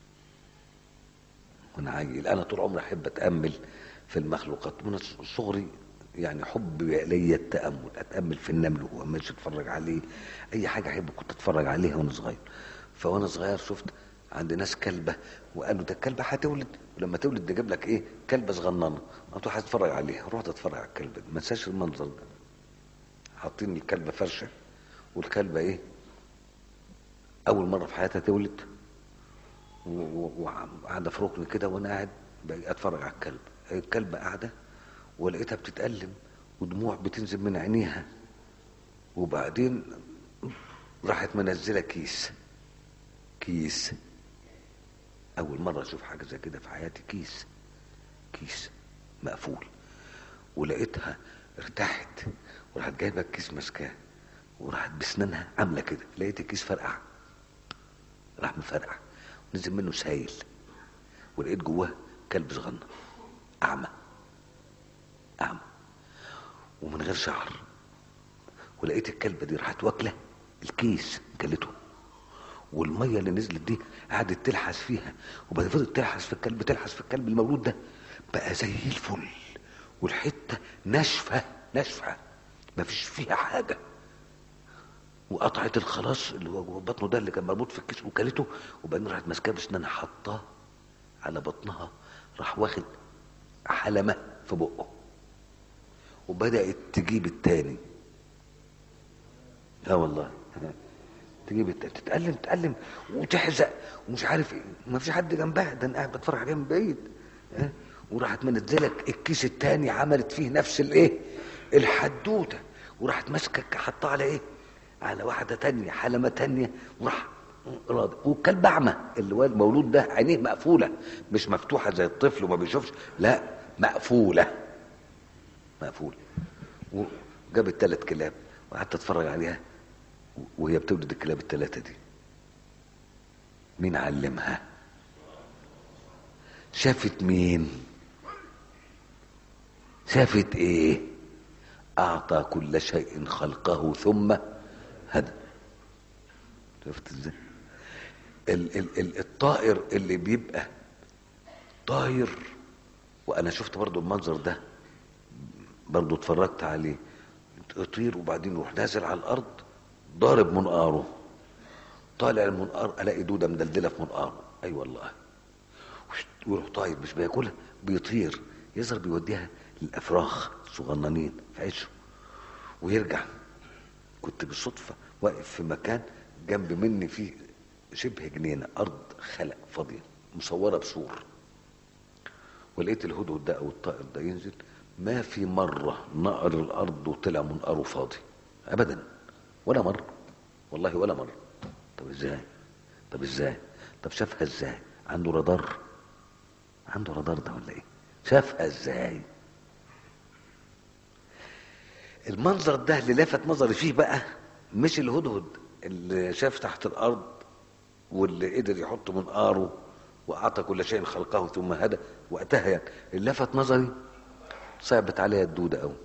وانا عيل انا طول عمري احب اتامل في المخلوقات من صغري يعني حب ليا التامل اتامل في النمل وهو ماشي اتفرج عليه اي حاجه احب كنت اتفرج عليها وانا صغير فوانا صغير شفت عند ناس كلبه وقالوا ده الكلبه هتولد ولما تولد نجيب لك ايه كلبه صغننه هتروح تتفرج عليها رحت اتفرج على الكلبه دي ما انساش المنظر ده حاطين الكلبه فرشه والكلبه ايه اول مره في حياتها تولد و- و- وقاعده في ركن كده وانا قاعد بقى اتفرج على الكلب الكلبه قاعده ولقيتها بتتألم ودموع بتنزل من عينيها وبعدين راحت منزله كيس كيس اول مره اشوف حاجه زي كده في حياتي كيس كيس مقفول ولقيتها ارتاحت وراحت جايبه الكيس ماسكاه وراحت بسنانها عامله كده لقيت الكيس فرقع راح مفرقع نزل منه سايل ولقيت جواه كلب صغنن اعمى اعمى ومن غير شعر ولقيت الكلبه دي راحت واكله الكيس كلته والميه اللي نزلت دي قعدت تلحس فيها وبعدين فضلت تلحس في الكلب تلحس في الكلب المولود ده بقى زي الفل والحته ناشفه ناشفه مفيش فيها حاجه وقطعت الخلاص اللي هو بطنه ده اللي كان مربوط في الكيس وكلته وبعدين راحت ماسكاه بسنانها حطاه على بطنها راح واخد حلمه في بقه وبدات تجيب التاني اه والله تجيب التاني تتألم تتألم وتحزق ومش عارف ايه ما فيش حد جنبها ده انا قاعد بتفرج عليها من بعيد اه؟ وراحت منزلك الكيس التاني عملت فيه نفس الايه الحدوته وراحت ماسكه حطها على ايه على واحده تانية حلمه تانية وراح راضي والكلب اعمى اللي هو المولود ده عينيه مقفوله مش مفتوحه زي الطفل وما بيشوفش لا مقفوله مقفوله وجابت ثلاث كلاب وقعدت اتفرج عليها وهي بتولد الكلاب الثلاثه دي مين علمها شافت مين شافت ايه اعطى كل شيء خلقه ثم هدى شفت ازاي ال- ال- ال- الطائر اللي بيبقى طاير وانا شفت برضو المنظر ده برضو اتفرجت عليه يطير وبعدين يروح نازل على الارض ضارب منقاره طالع المنقار الاقي دوده مدلدله في منقاره اي أيوة والله ويروح طاير مش بياكلها بيطير يظهر بيوديها للافراخ صغننين في عيشه ويرجع كنت بالصدفه واقف في مكان جنب مني فيه شبه جنينه ارض خلق فاضيه مصوره بسور ولقيت الهدهد ده او الطائر ده ينزل ما في مره نقر الارض وطلع منقره فاضي ابدا ولا مره والله ولا مره طب ازاي طب ازاي طب شافها ازاي عنده رادار عنده رادار ده ولا ايه شافها ازاي المنظر ده اللي لفت نظري فيه بقى مش الهدهد اللي شاف تحت الارض واللي قدر يحط منقاره واعطى كل شيء خلقه ثم هدى وقتها يعني اللي لفت نظري صعبت عليها الدوده قوي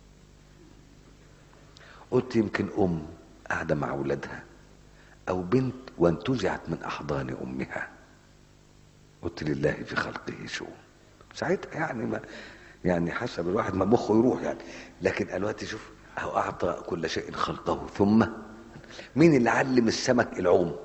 قلت يمكن ام قاعده مع اولادها او بنت وانتزعت من احضان امها قلت لله في خلقه شؤون ساعتها يعني ما يعني حسب الواحد ما مخه يروح يعني لكن دلوقتي شوف اهو اعطى كل شيء خلقه ثم مين اللي علم السمك العوم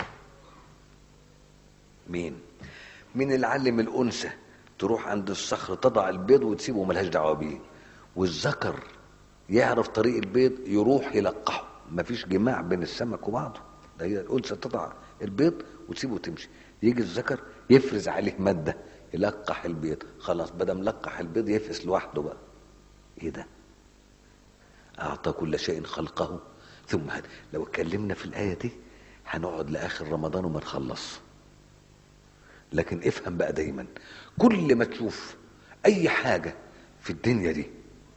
مين مين اللي علم الانثى تروح عند الصخر تضع البيض وتسيبه ملهاش دعوه بيه والذكر يعرف طريق البيض يروح يلقحه مفيش جماع بين السمك وبعضه ده هي الانثى تضع البيض وتسيبه وتمشي يجي الذكر يفرز عليه ماده يلقح البيض خلاص بدل ملقح البيض يفقس لوحده بقى ايه ده اعطى كل شيء خلقه ثم هدى لو اتكلمنا في الايه دي هنقعد لاخر رمضان وما نخلص لكن افهم بقى دايما كل ما تشوف اي حاجه في الدنيا دي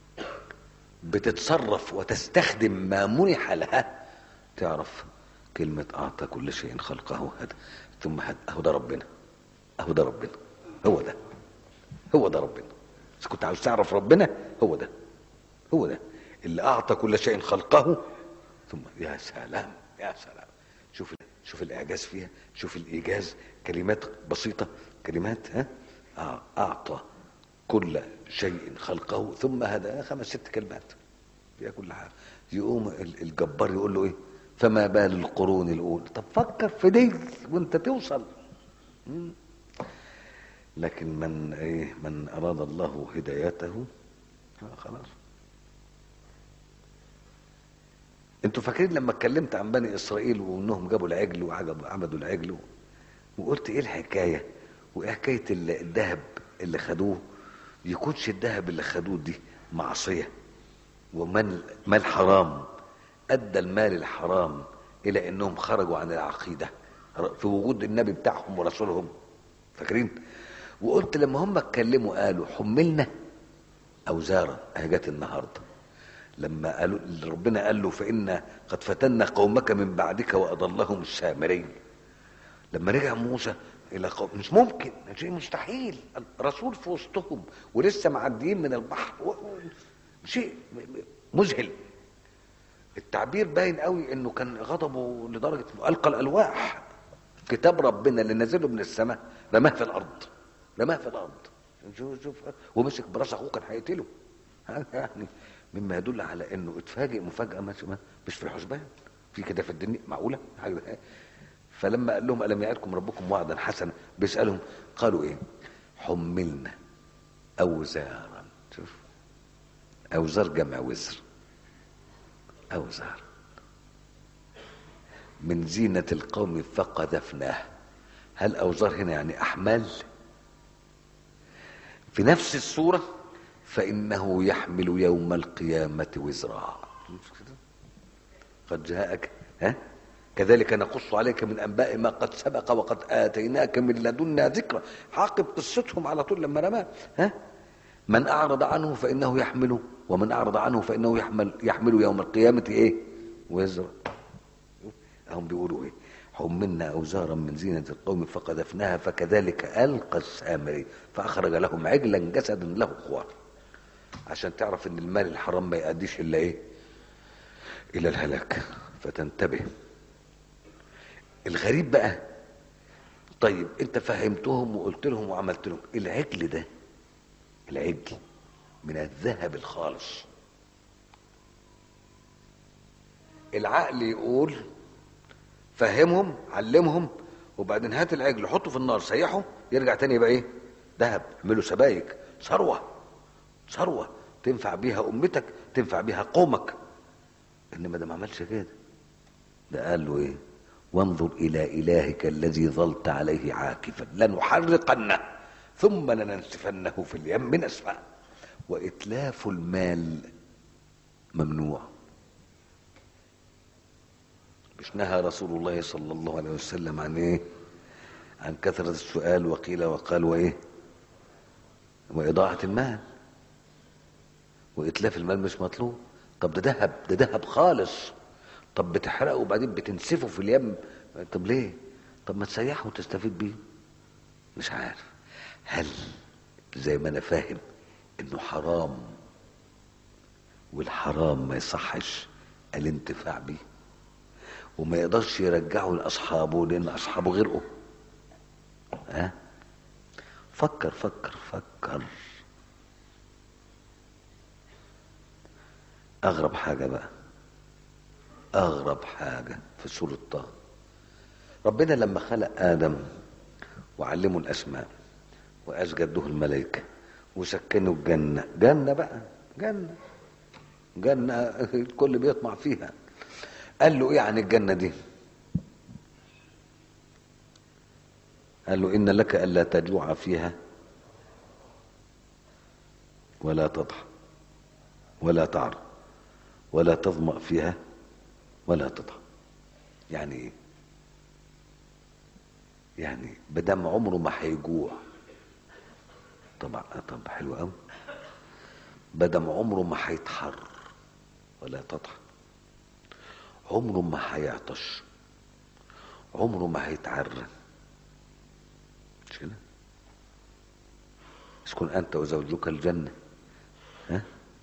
بتتصرف وتستخدم ما منح لها تعرف كلمة أعطى كل شيء خلقه هدى ثم هدى أهو ده ربنا أهو ده ربنا هو ده هو ده ربنا إذا كنت عاوز تعرف ربنا هو ده هو ده اللي أعطى كل شيء خلقه ثم يا سلام يا سلام شوف شوف الإعجاز فيها شوف الإيجاز كلمات بسيطة كلمات ها آه، أعطى كل شيء خلقه ثم هدى خمس ست كلمات فيها كل حاجة يقوم ال- الجبار يقول له إيه فما بال القرون الأولى طب فكر في دي وانت توصل مم. لكن من ايه من اراد الله هدايته آه خلاص انتوا فاكرين لما اتكلمت عن بني اسرائيل وانهم جابوا العجل وعبدوا العجل وقلت ايه الحكايه وايه حكايه الذهب اللي خدوه يكونش الذهب اللي خدوه دي معصيه ومال مال حرام ادى المال الحرام الى انهم خرجوا عن العقيده في وجود النبي بتاعهم ورسولهم فاكرين وقلت لما هم اتكلموا قالوا حملنا اوزارا اهجت النهارده لما قالوا ربنا قال له فإن قد فتنا قومك من بعدك وأضلهم السامرين لما رجع موسى إلى قوم مش ممكن شيء مستحيل رسول في وسطهم ولسه معديين من البحر شيء مذهل التعبير باين قوي انه كان غضبه لدرجه انه القى الالواح كتاب ربنا اللي نزله من السماء رماه في الارض رماه في الارض شوف شوف ومسك براس اخوه كان هيقتله يعني مما يدل على انه اتفاجئ مفاجاه مش في الحسبان في كده في الدنيا معقوله حاجه فلما قال لهم الم يعدكم ربكم وعدا حسنا بيسالهم قالوا ايه حملنا اوزارا شوف اوزار جمع وزر اوزار من زينة القوم فقذفناه هل أوزار هنا يعني أحمال في نفس السورة فإنه يحمل يوم القيامة وزرا قد جاءك ها كذلك نقص عليك من أنباء ما قد سبق وقد آتيناك من لدنا ذكرى عاقب قصتهم على طول لما رماه ها من أعرض عنه فإنه يحمل ومن أعرض عنه فإنه يحمل يحمل يوم القيامة إيه وزرا هم بيقولوا إيه حملنا أوزارا من زينة القوم فقذفناها فكذلك ألقى السامري فأخرج لهم عجلا جسدا له خوار عشان تعرف ان المال الحرام ما يؤديش الا ايه الى الهلاك فتنتبه الغريب بقى طيب انت فهمتهم وقلت لهم وعملت لهم العجل ده العجل من الذهب الخالص العقل يقول فهمهم علمهم وبعدين هات العجل حطه في النار سيحه يرجع تاني يبقى ايه ذهب اعمله سبايك ثروه ثروة تنفع بيها أمتك تنفع بيها قومك إنما ده ما عملش كده ده قال له إيه وانظر إلى إلهك الذي ظلت عليه عاكفا لنحرقنه ثم لننسفنه في اليم نسفا وإتلاف المال ممنوع مش نهى رسول الله صلى الله عليه وسلم عن ايه عن كثرة السؤال وقيل وقال وايه وإضاعة المال وإتلاف المال مش مطلوب طب ده ذهب ده ذهب خالص طب بتحرقه وبعدين بتنسفه في اليم طب ليه طب ما تسيحه وتستفيد بيه مش عارف هل زي ما انا فاهم انه حرام والحرام ما يصحش الانتفاع بيه وما يقدرش يرجعه لاصحابه لان اصحابه غرقوا ها فكر فكر فكر اغرب حاجه بقى اغرب حاجه في سوره طه ربنا لما خلق ادم وعلمه الاسماء واسجده الملائكه وسكنه الجنه جنه بقى جنه جنه الكل بيطمع فيها قال له ايه عن الجنه دي قال له ان لك الا تجوع فيها ولا تضحى ولا تعرى ولا تظمأ فيها ولا تضحى يعني ايه يعني بدم عمره ما هيجوع طبعا طب حلو قوي بدم عمره ما هيتحر ولا تضحى عمره ما هيعطش عمره ما هيتعرى مش كده اسكن انت وزوجك الجنه ها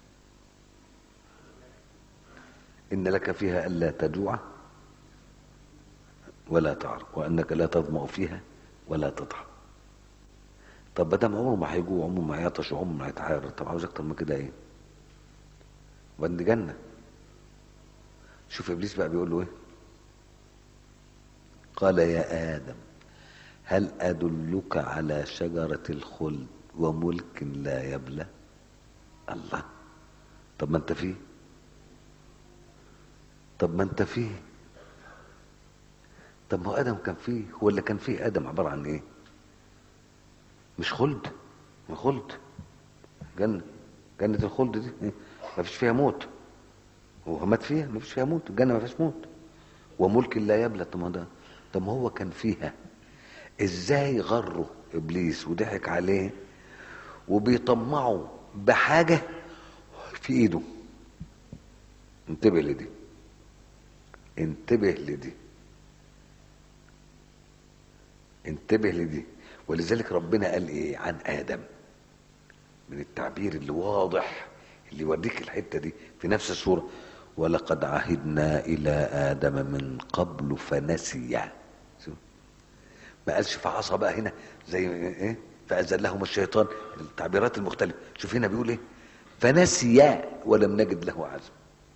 ان لك فيها الا تجوع ولا تعر وانك لا تظمأ فيها ولا تضحى طب ما دام عمره ما هيجوع عمره ما هيعطش عمره ما هيتعرى طب عاوز اكتر من كده ايه وادي جنه شوف ابليس بقى بيقول له ايه قال يا ادم هل ادلك على شجره الخلد وملك لا يبلى الله طب ما انت فيه طب ما انت فيه طب ما هو ادم كان فيه هو اللي كان فيه ادم عباره عن ايه مش خلد ما خلد جنه جنه الخلد دي إيه؟ ما فيش فيها موت هو مات فيها ما فيش فيها موت الجنه ما فيهاش موت وملك لا يبلى طب ما ده طب ما هو كان فيها ازاي غره ابليس وضحك عليه وبيطمعه بحاجه في ايده انتبه لدي انتبه لدي انتبه لدي ولذلك ربنا قال ايه عن ادم من التعبير اللي واضح اللي يوريك الحته دي في نفس السوره ولقد عهدنا الى ادم من قبل فنسي شوف ما قالش فعصى بقى هنا زي ايه فازلهما الشيطان التعبيرات المختلفه شوف هنا بيقول ايه فنسي ولم نجد له عزم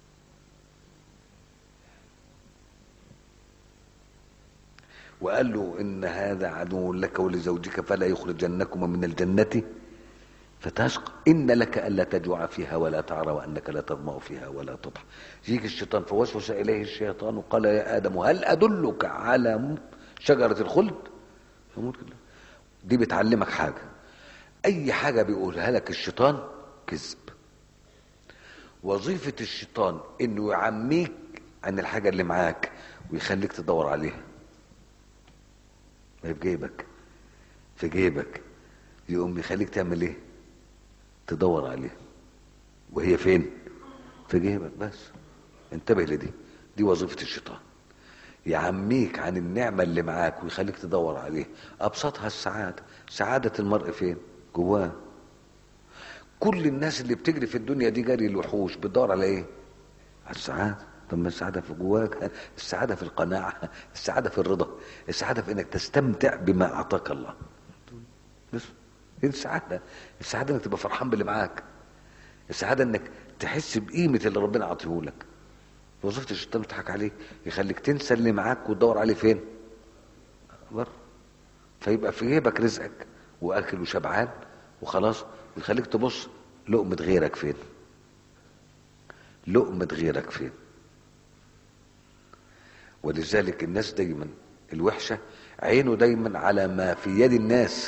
وقال له ان هذا عدو لك ولزوجك فلا يخرجنكما من الجنه فتشقى ان لك الا تجوع فيها ولا تعرى وانك لا تظما فيها ولا تضحى يجيك الشيطان فوسوس اليه الشيطان قال يا ادم هل ادلك على شجره الخلد يموت كده دي بتعلمك حاجه اي حاجه بيقولها لك الشيطان كذب وظيفه الشيطان انه يعميك عن الحاجه اللي معاك ويخليك تدور عليها ما في جيبك في جيبك يقوم يخليك تعمل ايه تدور عليها وهي فين في جيبك بس انتبه لدي دي وظيفة الشيطان يعميك عن النعمة اللي معاك ويخليك تدور عليها أبسطها السعادة سعادة المرء فين جواه كل الناس اللي بتجري في الدنيا دي جري الوحوش بتدور على ايه على السعادة طب ما السعادة في جواك السعادة في القناعة السعادة في الرضا السعادة في انك تستمتع بما اعطاك الله بس دي السعادة السعادة انك تبقى فرحان باللي معاك السعادة انك تحس بقيمة اللي ربنا عطيه لك وظيفة الشيطان يضحك عليك يخليك تنسى اللي معاك وتدور عليه فين بره فيبقى في جيبك رزقك واكل وشبعان وخلاص ويخليك تبص لقمة غيرك فين لقمة غيرك فين ولذلك الناس دايما الوحشة عينه دايما على ما في يد الناس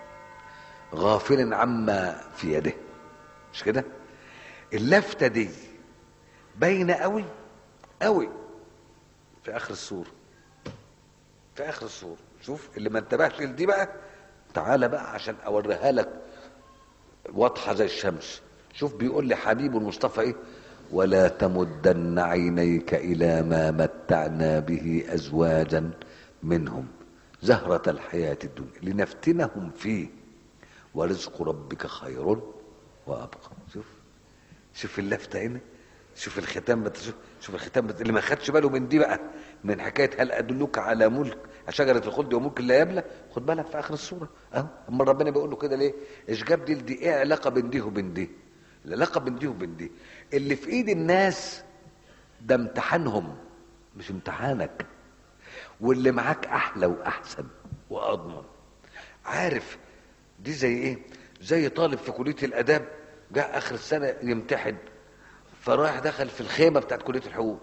غافل عما في يده مش كده اللفتة دي باينة قوي قوي في اخر السورة في اخر السورة شوف اللي ما انتبهش لدي بقى تعالى بقى عشان اوريها لك واضحة زي الشمس شوف بيقول لي حبيب المصطفى ايه ولا تمدن عينيك الى ما متعنا به ازواجا منهم زهرة الحياة الدنيا لنفتنهم فيه ورزق ربك خير وابقى شوف شوف اللفتة هنا شوف الختام بت... شوف, شوف الختام بت... اللي ما خدش باله من دي بقى من حكاية هل ادلك على ملك شجرة الخلد وملك لا يبلى خد بالك في اخر السورة اهو اما ربنا بيقول له كده ليه ايش جاب دي دي ايه علاقة بين دي وبين دي العلاقة بين دي وبين دي اللي في ايد الناس ده امتحانهم مش امتحانك واللي معاك احلى واحسن واضمن عارف دي زي ايه زي طالب في كليه الاداب جاء اخر السنه يمتحن فرايح دخل في الخيمه بتاعت كليه الحقوق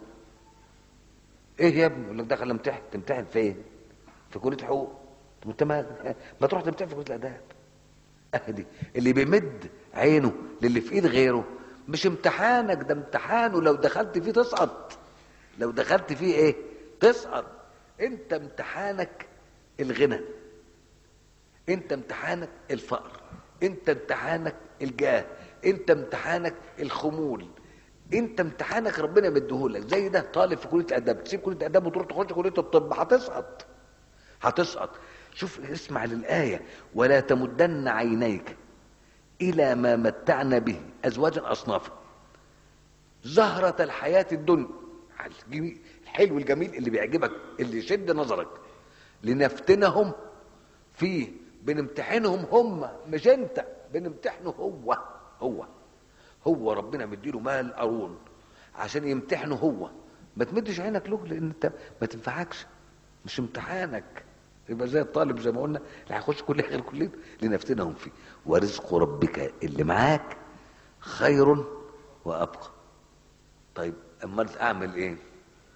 ايه يا ابني يقول لك دخل امتحن تمتحن فين في كليه الحقوق طب انت ما ما تروح تمتحن في كليه الاداب اهدي اللي بيمد عينه للي في ايد غيره مش امتحانك ده امتحانه لو دخلت فيه تسقط لو دخلت فيه ايه تسقط انت امتحانك الغنى انت امتحانك الفقر انت امتحانك الجاه انت امتحانك الخمول انت امتحانك ربنا مديهولك زي ده طالب في كليه الاداب تسيب كليه الاداب وتروح تخش كليه الطب هتسقط هتسقط شوف اسمع للايه ولا تمدن عينيك الى ما متعنا به ازواجا اصنافا زهرة الحياة الدنيا الحلو الجميل اللي بيعجبك اللي يشد نظرك لنفتنهم فيه بنمتحنهم هم مش انت بنمتحنه هو هو هو ربنا مديله مال قارون عشان يمتحنه هو ما تمدش عينك له لان انت ما تنفعكش مش امتحانك يبقى زي الطالب زي ما قلنا اللي هيخش كليه غير كليه لنفتنهم فيه ورزق ربك اللي معاك خير وابقى طيب امال اعمل ايه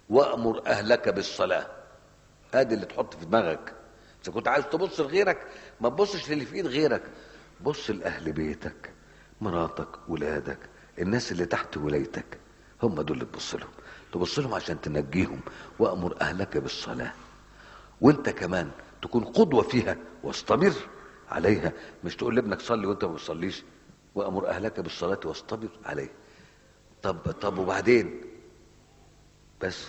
وأمر أهلك بالصلاة هذه اللي تحط في دماغك إذا كنت عايز تبص لغيرك ما تبصش للي في إيد غيرك بص لأهل بيتك مراتك ولادك الناس اللي تحت ولايتك هم دول اللي تبص لهم تبص لهم عشان تنجيهم وأمر أهلك بالصلاة وانت كمان تكون قدوة فيها واصطبر عليها مش تقول لابنك صلي وانت ما بتصليش وأمر أهلك بالصلاة واصطبر عليها طب طب وبعدين بس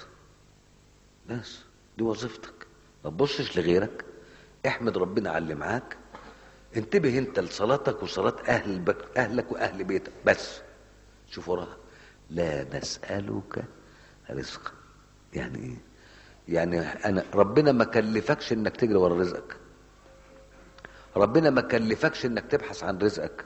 بس دي وظيفتك ما تبصش لغيرك احمد ربنا على اللي معاك انتبه انت لصلاتك وصلاة اهل بك اهلك واهل بيتك بس شوف وراها لا نسألك رزقا يعني ايه يعني انا ربنا ما كلفكش انك تجري ورا رزقك ربنا ما كلفكش انك تبحث عن رزقك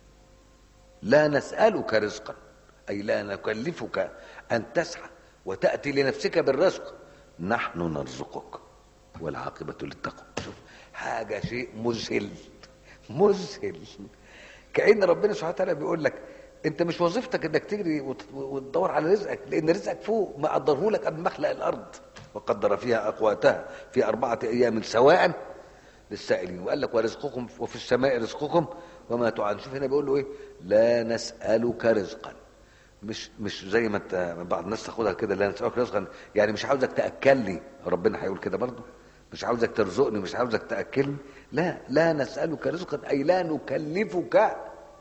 لا نسألك رزقا أي لا نكلفك أن تسعى وتأتي لنفسك بالرزق نحن نرزقك والعاقبة للتقوى شوف حاجة شيء مذهل مذهل كأن ربنا سبحانه وتعالى بيقول لك انت مش وظيفتك انك تجري وت- وتدور على رزقك لان رزقك فوق ما قدره لك قبل ما اخلق الارض وقدر فيها اقواتها في اربعه ايام سواء للسائلين وقال لك ورزقكم وفي السماء رزقكم وما توعدون شوف هنا بيقول له ايه لا نسالك رزقا مش مش زي ما انت بعض الناس تاخدها كده لا نسالك رزقا يعني مش عاوزك تاكلني ربنا هيقول كده برضه مش عاوزك ترزقني مش عاوزك تاكلني لا لا نسالك رزقا اي لا نكلفك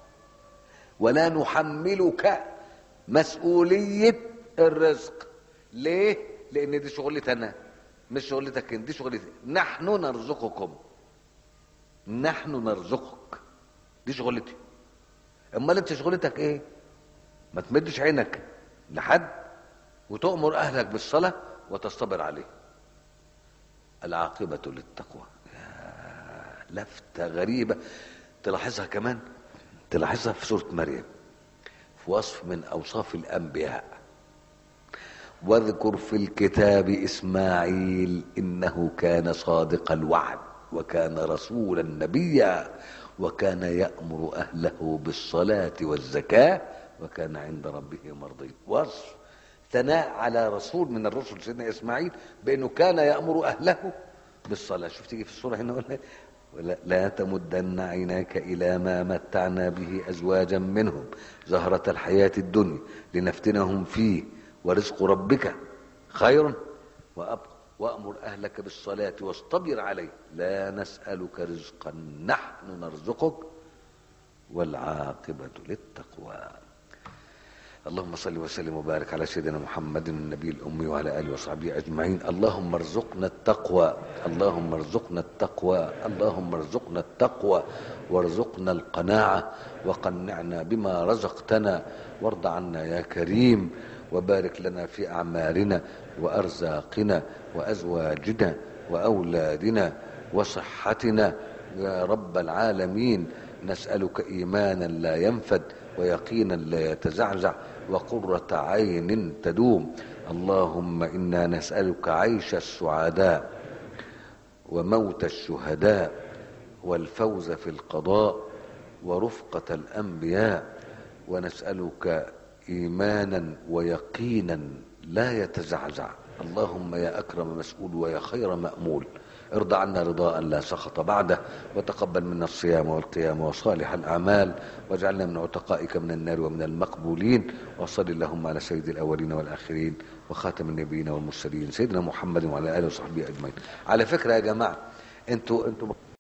ولا نحملك مسؤوليه الرزق ليه لان دي شغلتي انا مش شغلتك انت دي شغلتي نحن نرزقكم نحن نرزقك دي شغلتي امال انت شغلتك ايه ما تمدش عينك لحد وتؤمر اهلك بالصلاه وتصطبر عليه العاقبه للتقوى يا لفته غريبه تلاحظها كمان تلاحظها في سوره مريم في وصف من اوصاف الانبياء واذكر في الكتاب اسماعيل انه كان صادق الوعد وكان رسولا نبيا وكان يامر اهله بالصلاه والزكاه وكان عند ربه مرضيا وصف ثناء على رسول من الرسل سيدنا اسماعيل بانه كان يامر اهله بالصلاه شوف تيجي في السوره هنا ولا ولا لا تمدن عيناك الى ما متعنا به ازواجا منهم زهره الحياه الدنيا لنفتنهم فيه ورزق ربك خير وابقى وامر اهلك بالصلاه واصطبر عليه لا نسالك رزقا نحن نرزقك والعاقبه للتقوى اللهم صل وسلم وبارك على سيدنا محمد النبي الأمي وعلى آله وصحبه أجمعين اللهم ارزقنا التقوى اللهم ارزقنا التقوى اللهم ارزقنا التقوى وارزقنا القناعة وقنعنا بما رزقتنا وارض عنا يا كريم وبارك لنا في أعمالنا وأرزاقنا وأزواجنا وأولادنا وصحتنا يا رب العالمين نسألك إيمانا لا ينفد ويقينا لا يتزعزع وقرة عين تدوم اللهم إنا نسألك عيش السعداء وموت الشهداء والفوز في القضاء ورفقة الأنبياء ونسألك إيمانا ويقينا لا يتزعزع اللهم يا أكرم مسؤول ويا خير مأمول ارضى عنا رضاء لا سخط بعده وتقبل منا الصيام والقيام وصالح الأعمال واجعلنا من عتقائك من النار ومن المقبولين وصل اللهم على سيد الأولين والآخرين وخاتم النبيين والمرسلين سيدنا محمد وعلى آله وصحبه أجمعين على فكرة يا جماعة انتوا انتوا